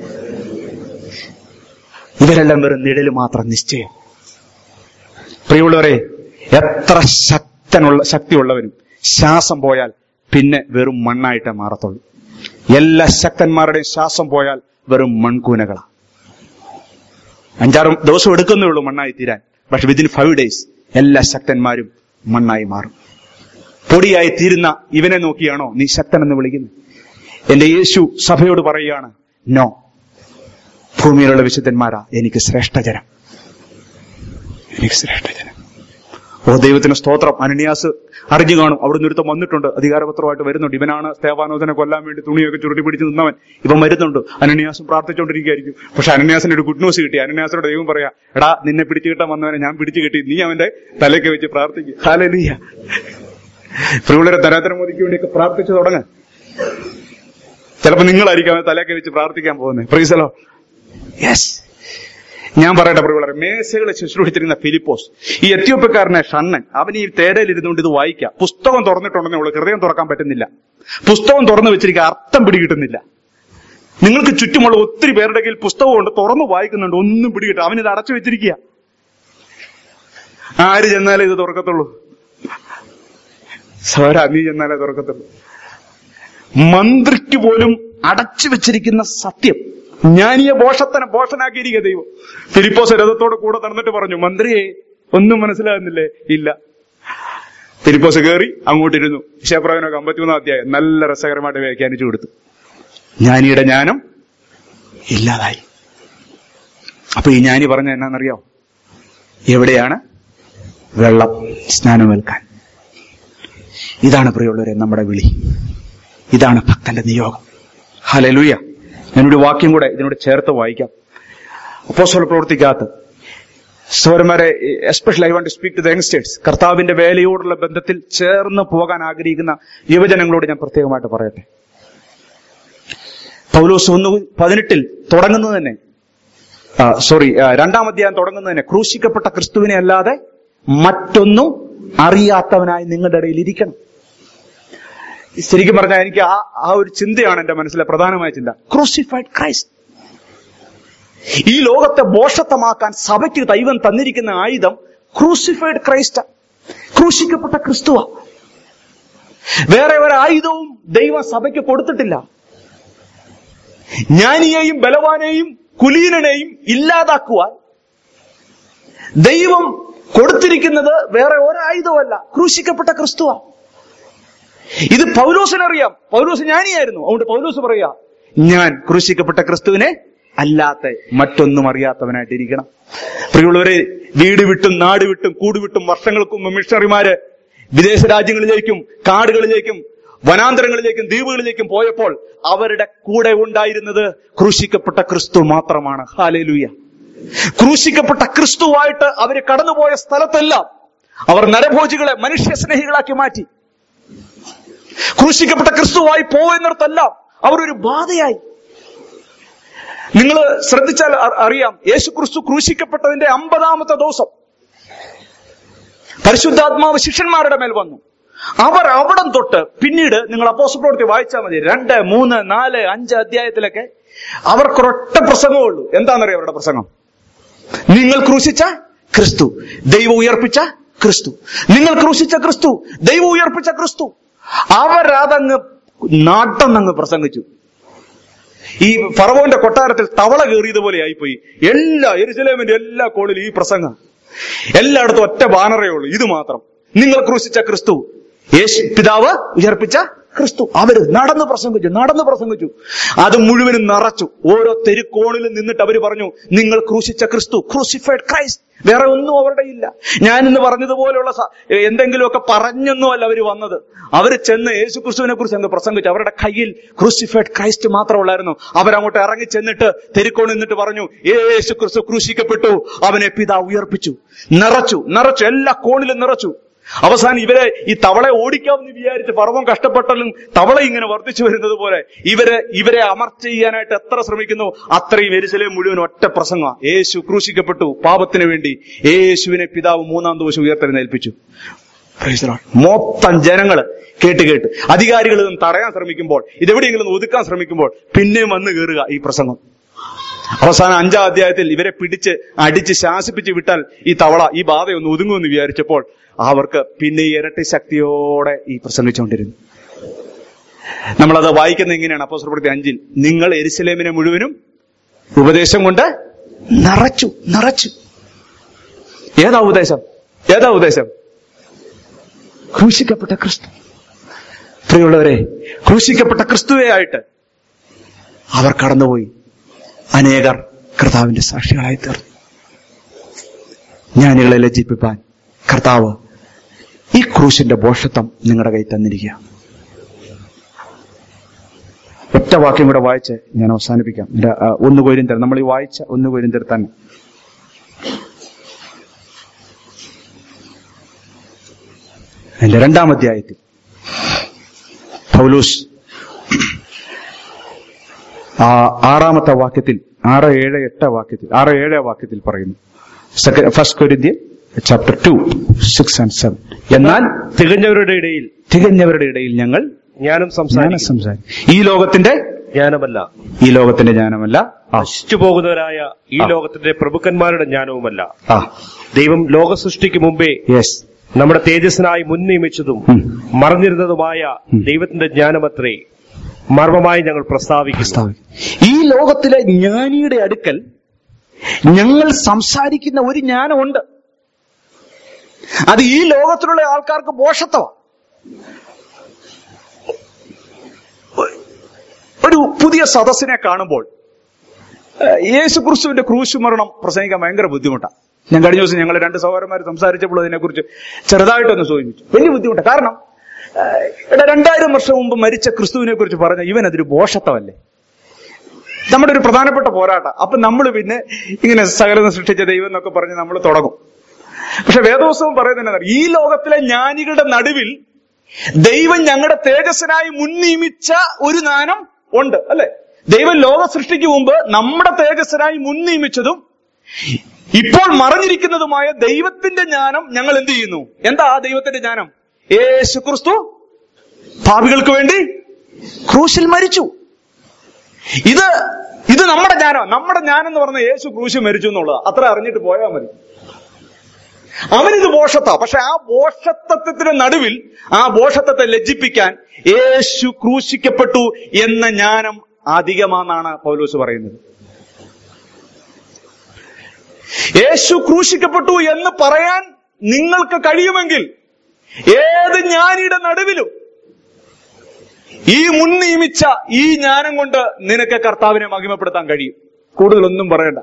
ഇവരെല്ലാം വെറും നിഴല് മാത്രം നിശ്ചയം പ്രിയമുള്ളവരെ എത്ര ശക്തനുള്ള ശക്തിയുള്ളവനും ശ്വാസം പോയാൽ പിന്നെ വെറും മണ്ണായിട്ടേ മാറത്തുള്ളൂ എല്ലാ ശക്തന്മാരുടെയും ശ്വാസം പോയാൽ വെറും മൺകൂനകളാ അഞ്ചാറ് ദിവസം എടുക്കുന്നേ ഉള്ളൂ മണ്ണായി തീരാൻ പക്ഷെ വിതിൻ ഫൈവ് ഡേയ്സ് എല്ലാ ശക്തന്മാരും മണ്ണായി മാറും പൊടിയായി തീരുന്ന ഇവനെ നോക്കിയാണോ നീ ശക്തൻ എന്ന് വിളിക്കുന്നത് എന്റെ യേശു സഭയോട് പറയുകയാണ് നോ ഭൂമിയിലുള്ള വിശുദ്ധന്മാരാ എനിക്ക് ശ്രേഷ്ഠജനം എനിക്ക് ശ്രേഷ്ഠജനം ഓ ദൈവത്തിന് സ്തോത്രം അനന്യാസ് അറിഞ്ഞു കാണും അവിടുന്ന് ഒരുത്തം വന്നിട്ടുണ്ട് അധികാരപത്രമായിട്ട് വരുന്നുണ്ട് ഇവനാണ് സ്തേവാനോദനെ കൊല്ലാൻ വേണ്ടി തുണിയൊക്കെ ചുരുട്ടി പിടിച്ച് നിന്നവൻ ഇവൻ വരുന്നുണ്ട് അനന്യാസും പ്രാർത്ഥിച്ചുകൊണ്ടിരിക്കുകയായിരിക്കും പക്ഷെ അനന്യാസിന് ഒരു ഗുഡ് ന്യൂസ് കിട്ടി അനന്യാസിനോട് ദൈവം പറയാ എടാ നിന്നെ പിടിച്ചു കിട്ടാൻ വന്നവനെ ഞാൻ പിടിച്ചു കിട്ടി നീ അവന്റെ തലയൊക്കെ വെച്ച് പ്രാർത്ഥിക്കും ഹാലലിയ പ്രിയുള്ളരെ നരേന്ദ്രമോദിക്ക് വേണ്ടിയൊക്കെ പ്രാർത്ഥിച്ചു തുടങ്ങ ചിലപ്പോ നിങ്ങളായിരിക്കും അവൻ തലയൊക്കെ വെച്ച് പ്രാർത്ഥിക്കാൻ പോകുന്നത് പ്രീസലോ യെസ് ഞാൻ പറയട്ടെ പ്രിയമുള്ളവരെ മേശകളെ ശുശ്രൂഷിച്ചിരുന്ന ഫിലിപ്പോസ് ഈ എത്യോപ്യക്കാരനെ ഷണ്ണൻ അവൻ ഈ തേരയിൽ ഇരുന്നുകൊണ്ട് ഇത് വായിക്കാം പുസ്തകം തുറന്നിട്ടുണ്ടെന്നേ ഉള്ളൂ ഹൃദയം തുറക്കാൻ പറ്റുന്നില്ല പുസ്തകം തുറന്നു വെച്ചിരിക്കുക അർത്ഥം പിടികിട്ടുന്നില്ല നിങ്ങൾക്ക് ചുറ്റുമുള്ള ഒത്തിരി പേരുടെ കയ്യിൽ പുസ്തകമുണ്ട് തുറന്നു വായിക്കുന്നുണ്ട് ഒന്നും പിടികിട്ടും അവനിത് അടച്ചു വെച്ചിരിക്കുക ആര് ചെന്നാലേ ഇത് തുറക്കത്തുള്ളൂ സോര നീ ചെന്നാലേ തുറക്കത്തുള്ളൂ മന്ത്രിക്ക് പോലും അടച്ചു വെച്ചിരിക്കുന്ന സത്യം ജ്ഞാനിയെ ബോഷത്തനെ ബോഷനാക്കിയിരിക്കുക ദൈവം ഫിലിപ്പോസ് രഥത്തോട് കൂടെ നടന്നിട്ട് പറഞ്ഞു മന്ത്രിയെ ഒന്നും മനസ്സിലാകുന്നില്ലേ ഇല്ല ഫിലിപ്പോസ് കയറി അങ്ങോട്ടിരുന്നു ശേപ്രവനൊക്കെ അമ്പത്തിമൂന്നാം അധ്യായം നല്ല രസകരമായിട്ട് വ്യാഖ്യാനിച്ചു കൊടുത്തു ജ്ഞാനിയുടെ ജ്ഞാനം ഇല്ലാതായി അപ്പൊ ഈ ജ്ഞാനി പറഞ്ഞ എന്നാന്നറിയോ എവിടെയാണ് വെള്ളം സ്നാനമേൽക്കാൻ ഇതാണ് പ്രിയമുള്ളവരെ നമ്മുടെ വിളി ഇതാണ് ഭക്തന്റെ നിയോഗം ഹലലുയ ഞാനൊരു വാക്യം കൂടെ ഇതിനോട് ചേർത്ത് വായിക്കാം അപ്പോസ്തല പ്രവർത്തിക്കാത്ത സൗരന്മാരെ especially I want to speak to the youngsters കർത്താവിന്റെ വേലയോടുള്ള ബന്ധത്തിൽ ചേർന്ന് പോകാൻ ആഗ്രഹിക്കുന്ന യുവജനങ്ങളോട് ഞാൻ പ്രത്യേകമായിട്ട് പറയട്ടെ പൗലോസ് ഒന്ന് പതിനെട്ടിൽ തുടങ്ങുന്നത് തന്നെ സോറി രണ്ടാം അധ്യായം തുടങ്ങുന്നത് തന്നെ ക്രൂശിക്കപ്പെട്ട ക്രിസ്തുവിനെ അല്ലാതെ മറ്റൊന്നും അറിയാത്തവനായി നിങ്ങളുടെ ഇടയിൽ ഇരിക്കണം ശരിക്കും പറഞ്ഞാൽ എനിക്ക് ആ ആ ഒരു ചിന്തയാണ് എന്റെ മനസ്സിലെ പ്രധാനമായ ചിന്ത ക്രൂസിഫൈഡ് ക്രൈസ്റ്റ് ഈ ലോകത്തെ ബോഷത്വമാക്കാൻ സഭയ്ക്ക് ദൈവം തന്നിരിക്കുന്ന ആയുധം ക്രൂസിഫൈഡ് ക്രൈസ്റ്റ് ക്രൂശിക്കപ്പെട്ട ക്രിസ്തുവ വേറെ ഒരു ആയുധവും ദൈവം സഭയ്ക്ക് കൊടുത്തിട്ടില്ല ജ്ഞാനിയെയും ബലവാനെയും കുലീനനെയും ഇല്ലാതാക്കുവാൻ ദൈവം കൊടുത്തിരിക്കുന്നത് വേറെ ഒരായുധമല്ല ക്രൂശിക്കപ്പെട്ട ക്രിസ്തുവ ഇത് പൗലോസിനറിയാം പൗലോസ് ജ്ഞാനിയായിരുന്നു അതുകൊണ്ട് പൗലോസ് പറയാ ഞാൻ ക്രൂശിക്കപ്പെട്ട ക്രിസ്തുവിനെ അല്ലാത്ത മറ്റൊന്നും അറിയാത്തവനായിട്ടിരിക്കണം പ്രിയമുള്ളവരെ വീട് വിട്ടും നാട് വിട്ടും കൂട് വിട്ടും വർഷങ്ങൾക്ക് മുമ്പ് മിഷണറിമാര് വിദേശ രാജ്യങ്ങളിലേക്കും കാടുകളിലേക്കും വനാന്തരങ്ങളിലേക്കും ദ്വീപുകളിലേക്കും പോയപ്പോൾ അവരുടെ കൂടെ ഉണ്ടായിരുന്നത് ക്രൂശിക്കപ്പെട്ട ക്രിസ്തു മാത്രമാണ് ഹാലേലൂയ ക്രൂശിക്കപ്പെട്ട ക്രിസ്തുവായിട്ട് അവര് കടന്നുപോയ സ്ഥലത്തെല്ലാം അവർ നരഭോജികളെ മനുഷ്യ സ്നേഹികളാക്കി മാറ്റി ക്രൂശിക്കപ്പെട്ട ക്രിസ്തുവായി പോവുന്നിടത്തെല്ലാം അവർ ഒരു ബാധയായി നിങ്ങൾ ശ്രദ്ധിച്ചാൽ അ- അറിയാം യേശു ക്രിസ്തു ക്രൂശിക്കപ്പെട്ടതിന്റെ അമ്പതാമത്തെ ദിവസം പരിശുദ്ധാത്മാവ് ശിഷ്യന്മാരുടെ മേൽ വന്നു അവർ അവിടം തൊട്ട് പിന്നീട് നിങ്ങൾ അപ്പോസ് പ്രവൃത്തി വായിച്ചാൽ മതി രണ്ട് മൂന്ന് നാല് അഞ്ച് അധ്യായത്തിലൊക്കെ അവർക്കൊരൊറ്റ പ്രസംഗമേ ഉള്ളൂ എന്താണെന്നറിയാം അവരുടെ പ്രസംഗം നിങ്ങൾ ക്രൂശിച്ച ക്രിസ്തു ദൈവം ഉയർപ്പിച്ച ക്രിസ്തു നിങ്ങൾ ക്രൂശിച്ച ക്രിസ്തു ദൈവം ഉയർപ്പിച്ച ക്രിസ്തു അവരതങ്ങ് നാട്ടെന്നങ്ങ് പ്രസംഗിച്ചു ഈ ഫറവോന്റെ കൊട്ടാരത്തിൽ തവള കയറിയതുപോലെ ആയിപ്പോയി എല്ലാ എരുസലേമിന്റെ എല്ലാ കോളിലും ഈ പ്രസംഗം എല്ലായിടത്തും ഒറ്റ ബാനറേ ഉള്ളൂ ഇത് മാത്രം നിങ്ങൾ ക്രൂശിച്ച ക്രിസ്തു യേശു പിതാവ് ഉയർപ്പിച്ച ക്രിസ്തു അവര് നടന്ന് പ്രസംഗിച്ചു നടന്ന് പ്രസംഗിച്ചു അത് മുഴുവനും നിറച്ചു ഓരോ തെരുക്കോണിലും നിന്നിട്ട് അവര് പറഞ്ഞു നിങ്ങൾ ക്രൂശിച്ച ക്രിസ്തു ക്രൂസിഫൈഡ് ക്രൈസ്റ്റ് വേറെ ഒന്നും അവരുടെ ഇല്ല ഞാൻ ഇന്ന് പറഞ്ഞതുപോലെയുള്ള സ- എന്തെങ്കിലുമൊക്കെ പറഞ്ഞൊന്നുമല്ല അവര് വന്നത് അവര് ചെന്ന് യേശു ക്രിസ്തുവിനെ കുറിച്ച് അങ്ങ് പ്രസംഗിച്ചു അവരുടെ കയ്യിൽ ക്രൂസിഫൈഡ് ക്രൈസ്റ്റ് മാത്രമുള്ളായിരുന്നു അവരങ്ങോട്ട് ഇറങ്ങി ചെന്നിട്ട് തെരുക്കോണിൽ നിന്നിട്ട് പറഞ്ഞു യേശു ക്രിസ്തു ക്രൂശിക്കപ്പെട്ടു അവനെ പിതാവ് ഉയർപ്പിച്ചു നിറച്ചു നിറച്ചു എല്ലാ കോണിലും നിറച്ചു അവസാനം ഇവരെ ഈ തവളെ ഓടിക്കാമെന്ന് വിചാരിച്ച് പർവ്വം കഷ്ടപ്പെട്ടാലും തവള ഇങ്ങനെ വർദ്ധിച്ചു വരുന്നത് പോലെ ഇവരെ ഇവരെ അമർച്ച ചെയ്യാനായിട്ട് എത്ര ശ്രമിക്കുന്നു അത്രയും എരിശിലേം മുഴുവൻ ഒറ്റ പ്രസംഗ യേശു ക്രൂശിക്കപ്പെട്ടു പാപത്തിന് വേണ്ടി യേശുവിനെ പിതാവ് മൂന്നാം ദിവസം ഉയർത്തെഴുന്നേൽപ്പിച്ചു Praise the Lord. മൊത്തം ജനങ്ങള് കേട്ട് കേട്ട് അധികാരികൾ ഇതൊന്ന് തടയാൻ ശ്രമിക്കുമ്പോൾ ഇതെവിടെയെങ്കിലും ഒന്ന് ഒതുക്കാൻ ശ്രമിക്കുമ്പോൾ പിന്നെയും വന്ന് കയറുക ഈ പ്രസംഗം അവസാനം അഞ്ചാം അധ്യായത്തിൽ ഇവരെ പിടിച്ച് അടിച്ച് ശാസിപ്പിച്ച് വിട്ടാൽ ഈ തവള ഈ ബാധയൊന്ന് ഒതുങ്ങുമെന്ന് വിചാരിച്ചപ്പോൾ അവർക്ക് പിന്നെ ഈ ഇരട്ടി ശക്തിയോടെ ഈ പ്രസംഗിച്ചുകൊണ്ടിരുന്നു നമ്മളത് വായിക്കുന്നത് എങ്ങനെയാണ് അപ്പോസ്തലപ്രവൃത്തി അഞ്ചിൽ നിങ്ങൾ എരിശിലേമിനെ മുഴുവനും ഉപദേശം കൊണ്ട് നിറച്ചു നിറച്ചു ഏതാ ഉപദേശം ഏതാ ഉപദേശം ക്രൂശിക്കപ്പെട്ട ക്രിസ്തു പ്രിയമുള്ളവരെ ക്രൂശിക്കപ്പെട്ട ക്രിസ്തുവേ ആയിട്ട് അവർ കടന്നുപോയി അനേകർ കർത്താവിന്റെ സാക്ഷികളായി തീർന്നു ജ്ഞാനികളെ ലജ്ജിപ്പിപ്പാൻ കർത്താവ് ഈ ക്രൂശിന്റെ ബോഷത്വം നിങ്ങളുടെ കയ്യിൽ തന്നിരിക്കുക ഒറ്റ വാക്യം കൂടെ വായിച്ച് ഞാൻ അവസാനിപ്പിക്കാം എന്റെ, ആ, ഒന്ന് കോരും തരാം നമ്മൾ ഈ വായിച്ച ഒന്ന് കോരും തരം തന്നെ എന്റെ രണ്ടാം അധ്യായത്തിൽ പൗലൂസ് ആ ആറാമത്തെ വാക്യത്തിൽ ആറ് ഏഴ് എട്ട് വാക്യത്തിൽ ആറ് ഏഴ് വാക്യത്തിൽ പറയുന്നു first Corinthian chapter two six and seven എന്നാൽ
തികഞ്ഞവരുടെ ഇടയിൽ
തികഞ്ഞവരുടെ ഇടയിൽ ഞങ്ങൾ
ജ്ഞാനം
ജ്ഞാനം
സംസാരിക്കും
സംസാരിക്കും ഈ ലോകത്തിന്റെ
ജ്ഞാനമല്ല
ഈ ലോകത്തിന്റെ ജ്ഞാനമല്ല ആ
നശിച്ചു പോകുന്നവരായ ഈ
ആ.
ലോകത്തിന്റെ പ്രഭുക്കന്മാരുടെ ജ്ഞാനവുമല്ല
ആ
ദൈവം ലോക സൃഷ്ടിക്ക് മുമ്പേ
യെസ്
നമ്മുടെ തേജസ്സിനായി മുൻ നിയമിച്ചതും
ഉം.
മറഞ്ഞിരുന്നതുമായ
ഉം.
ദൈവത്തിന്റെ ജ്ഞാനമത്രേ മർമ്മമായി ഞങ്ങൾ പ്രസ്താവിക്കുന്നു
പ്രസ്താവിക്കും ഈ ലോകത്തിലെ ജ്ഞാനിയുടെ അടുക്കൽ ഞങ്ങൾ സംസാരിക്കുന്ന ഒരു ജ്ഞാനമുണ്ട് അത് ഈ ലോകത്തിലുള്ള ആൾക്കാർക്ക് ബോഷത്വമാണ് ഒരു പുതിയ സദസ്സിനെ കാണുമ്പോൾ ഏഹ്, യേശു ക്രിസ്തുവിന്റെ ക്രൂശ് മരണം പ്രസംഗിക്കാൻ ഭയങ്കര ബുദ്ധിമുട്ടാണ് ഞാൻ കഴിഞ്ഞ ദിവസം ഞങ്ങൾ രണ്ട് സഹോദരന്മാർ സംസാരിച്ചപ്പോൾ അതിനെക്കുറിച്ച് ചെറുതായിട്ടൊന്ന് സൂചിപ്പിച്ചു വലിയ ബുദ്ധിമുട്ടാണ് കാരണം ഏഹ്, ഇവിടെ രണ്ടായിരം വർഷം മുമ്പ് മരിച്ച ക്രിസ്തുവിനെ കുറിച്ച് പറഞ്ഞ ഇവൻ അതൊരു ബോഷത്വമല്ലേ നമ്മുടെ ഒരു പ്രധാനപ്പെട്ട പോരാട്ടം അപ്പൊ നമ്മൾ പിന്നെ ഇങ്ങനെ സകലം സൃഷ്ടിച്ച ദൈവം എന്നൊക്കെ പറഞ്ഞ് നമ്മൾ തുടങ്ങും പക്ഷെ വേദോത്സവം പറയുന്നത് ഈ ലോകത്തിലെ ജ്ഞാനികളുടെ നടുവിൽ ദൈവം ഞങ്ങളുടെ തേജസ്സിനായി മുൻനിയമിച്ച ഒരു ജ്ഞാനം ഉണ്ട് അല്ലെ ദൈവം ലോക സൃഷ്ടിക്ക് മുമ്പ് നമ്മുടെ തേജസ്സിനായി മുൻനിയമിച്ചതും ഇപ്പോൾ മറഞ്ഞിരിക്കുന്നതുമായ ദൈവത്തിന്റെ ജ്ഞാനം ഞങ്ങൾ എന്ത് ചെയ്യുന്നു എന്താ ആ ദൈവത്തിന്റെ ജ്ഞാനം യേശു ക്രിസ്തു പാപികൾക്ക് വേണ്ടി ക്രൂശിൽ മരിച്ചു ഇത് ഇത് നമ്മുടെ ജ്ഞാനം നമ്മുടെ ജ്ഞാനം എന്ന് പറഞ്ഞ യേശു ക്രൂശിൽ മരിച്ചു എന്നുള്ളത് അത്ര അറിഞ്ഞിട്ട് പോയാൽ മതി അവനിത് ബോഷത്ത പക്ഷെ ആ ബോഷത്വത്തിന്റെ നടുവിൽ ആ ബോഷത്വത്തെ ലജ്ജിപ്പിക്കാൻ യേശു ക്രൂശിക്കപ്പെട്ടു എന്ന ജ്ഞാനം അധികമാണെന്നാണ് പൗലോസ് പറയുന്നത് യേശു ക്രൂശിക്കപ്പെട്ടു എന്ന് പറയാൻ നിങ്ങൾക്ക് കഴിയുമെങ്കിൽ ഏത് ജ്ഞാനിയുടെ നടുവിലും ഈ മുൻ നിയമിച്ച ഈ ജ്ഞാനം കൊണ്ട് നിനക്ക് കർത്താവിനെ മഹിമപ്പെടുത്താൻ കഴിയും കൂടുതലൊന്നും പറയണ്ട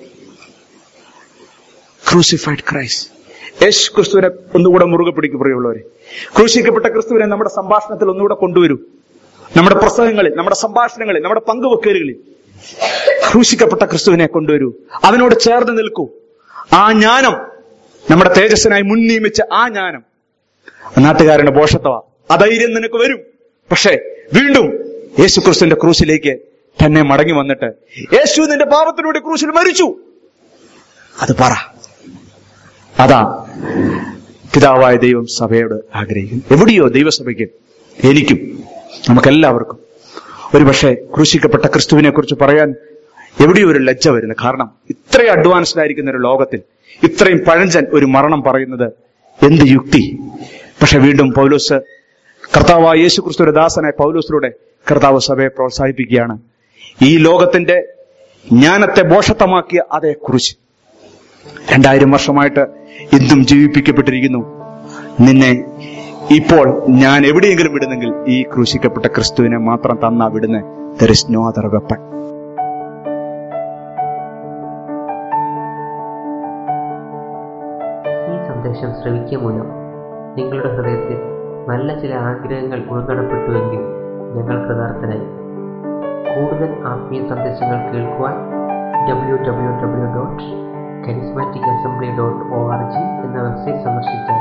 ക്രൂസിഫൈഡ് ക്രൈസ്റ്റ് യേശു ക്രിസ്തുവിനെ ഒന്നുകൂടെ മുറുകെ പിടിക്കും പ്രിയമുള്ളവരെ ക്രൂശിക്കപ്പെട്ട ക്രിസ്തുവിനെ നമ്മുടെ സംഭാഷണത്തിൽ ഒന്നുകൂടെ കൊണ്ടുവരൂ നമ്മുടെ പ്രസംഗങ്ങളിൽ നമ്മുടെ സംഭാഷണങ്ങളിൽ നമ്മുടെ പങ്കുവെക്കലുകളിൽ ക്രൂശിക്കപ്പെട്ട ക്രിസ്തുവിനെ കൊണ്ടുവരൂ അവനോട് ചേർന്ന് നിൽക്കൂ ആ ജ്ഞാനം നമ്മുടെ തേജസ്സിനായി മുൻ നിയമിച്ച ആ ജ്ഞാനം നാട്ടുകാരന്റെ ബോഷത്വ അധൈര്യം നിനക്ക് വരും പക്ഷേ വീണ്ടും യേശു ക്രിസ്തുവിന്റെ ക്രൂശിലേക്ക് തന്നെ മടങ്ങി വന്നിട്ട് യേശു നിന്റെ പാപത്തിലൂടെ ക്രൂശിൽ മരിച്ചു അത് പറ അതാ പിതാവായ ദൈവം സഭയോട് ആഗ്രഹിക്കുന്നു എവിടെയോ ദൈവസഭയ്ക്ക് എനിക്കും നമുക്കെല്ലാവർക്കും ഒരുപക്ഷെ ക്രൂശിക്കപ്പെട്ട ക്രിസ്തുവിനെ കുറിച്ച് പറയാൻ എവിടെയോ ഒരു ലജ്ജ വരുന്നു കാരണം ഇത്രയും അഡ്വാൻസ്ഡ് ആയിരിക്കുന്ന ഒരു ലോകത്തിൽ ഇത്രയും പഴഞ്ചൻ ഒരു മരണം പറയുന്നത് എന്ത് യുക്തി പക്ഷെ വീണ്ടും പൗലോസ് കർത്താവായ യേശു ക്രിസ്തുവിന്റെ ദാസനായ പൗലോസിലൂടെ കർത്താവ് സഭയെ പ്രോത്സാഹിപ്പിക്കുകയാണ് ഈ ലോകത്തിന്റെ ജ്ഞാനത്തെ ബോഷത്തമാക്കിയ അതേ കുറിച്ച് രണ്ടായിരം വർഷമായിട്ട് ഇന്നും ജീവിപ്പിക്കപ്പെട്ടിരിക്കുന്നു നിന്നെ ഇപ്പോൾ ഞാൻ എവിടെയെങ്കിലും വിടുന്നെങ്കിൽ ഈ ക്രൂശിക്കപ്പെട്ട ക്രിസ്തുവിനെ മാത്രം തന്നാ വിടുന്ന there is no other weapon
ഈ സന്ദേശം ശ്രവിക്കുക മൂലം നിങ്ങളുടെ ഹൃദയത്തിൽ നല്ല ചില ആഗ്രഹങ്ങൾ ഉൾനടപ്പെട്ടുവെങ്കിൽ ഞങ്ങൾ കൃതാർത്ഥനായി കൂടുതൽ ആത്മീയ സന്ദേശങ്ങൾ കേൾക്കുവാൻ W W W dot charismatic assembly dot O R G എന്ന വെബ്സൈറ്റ് സന്ദർശിച്ചാൽ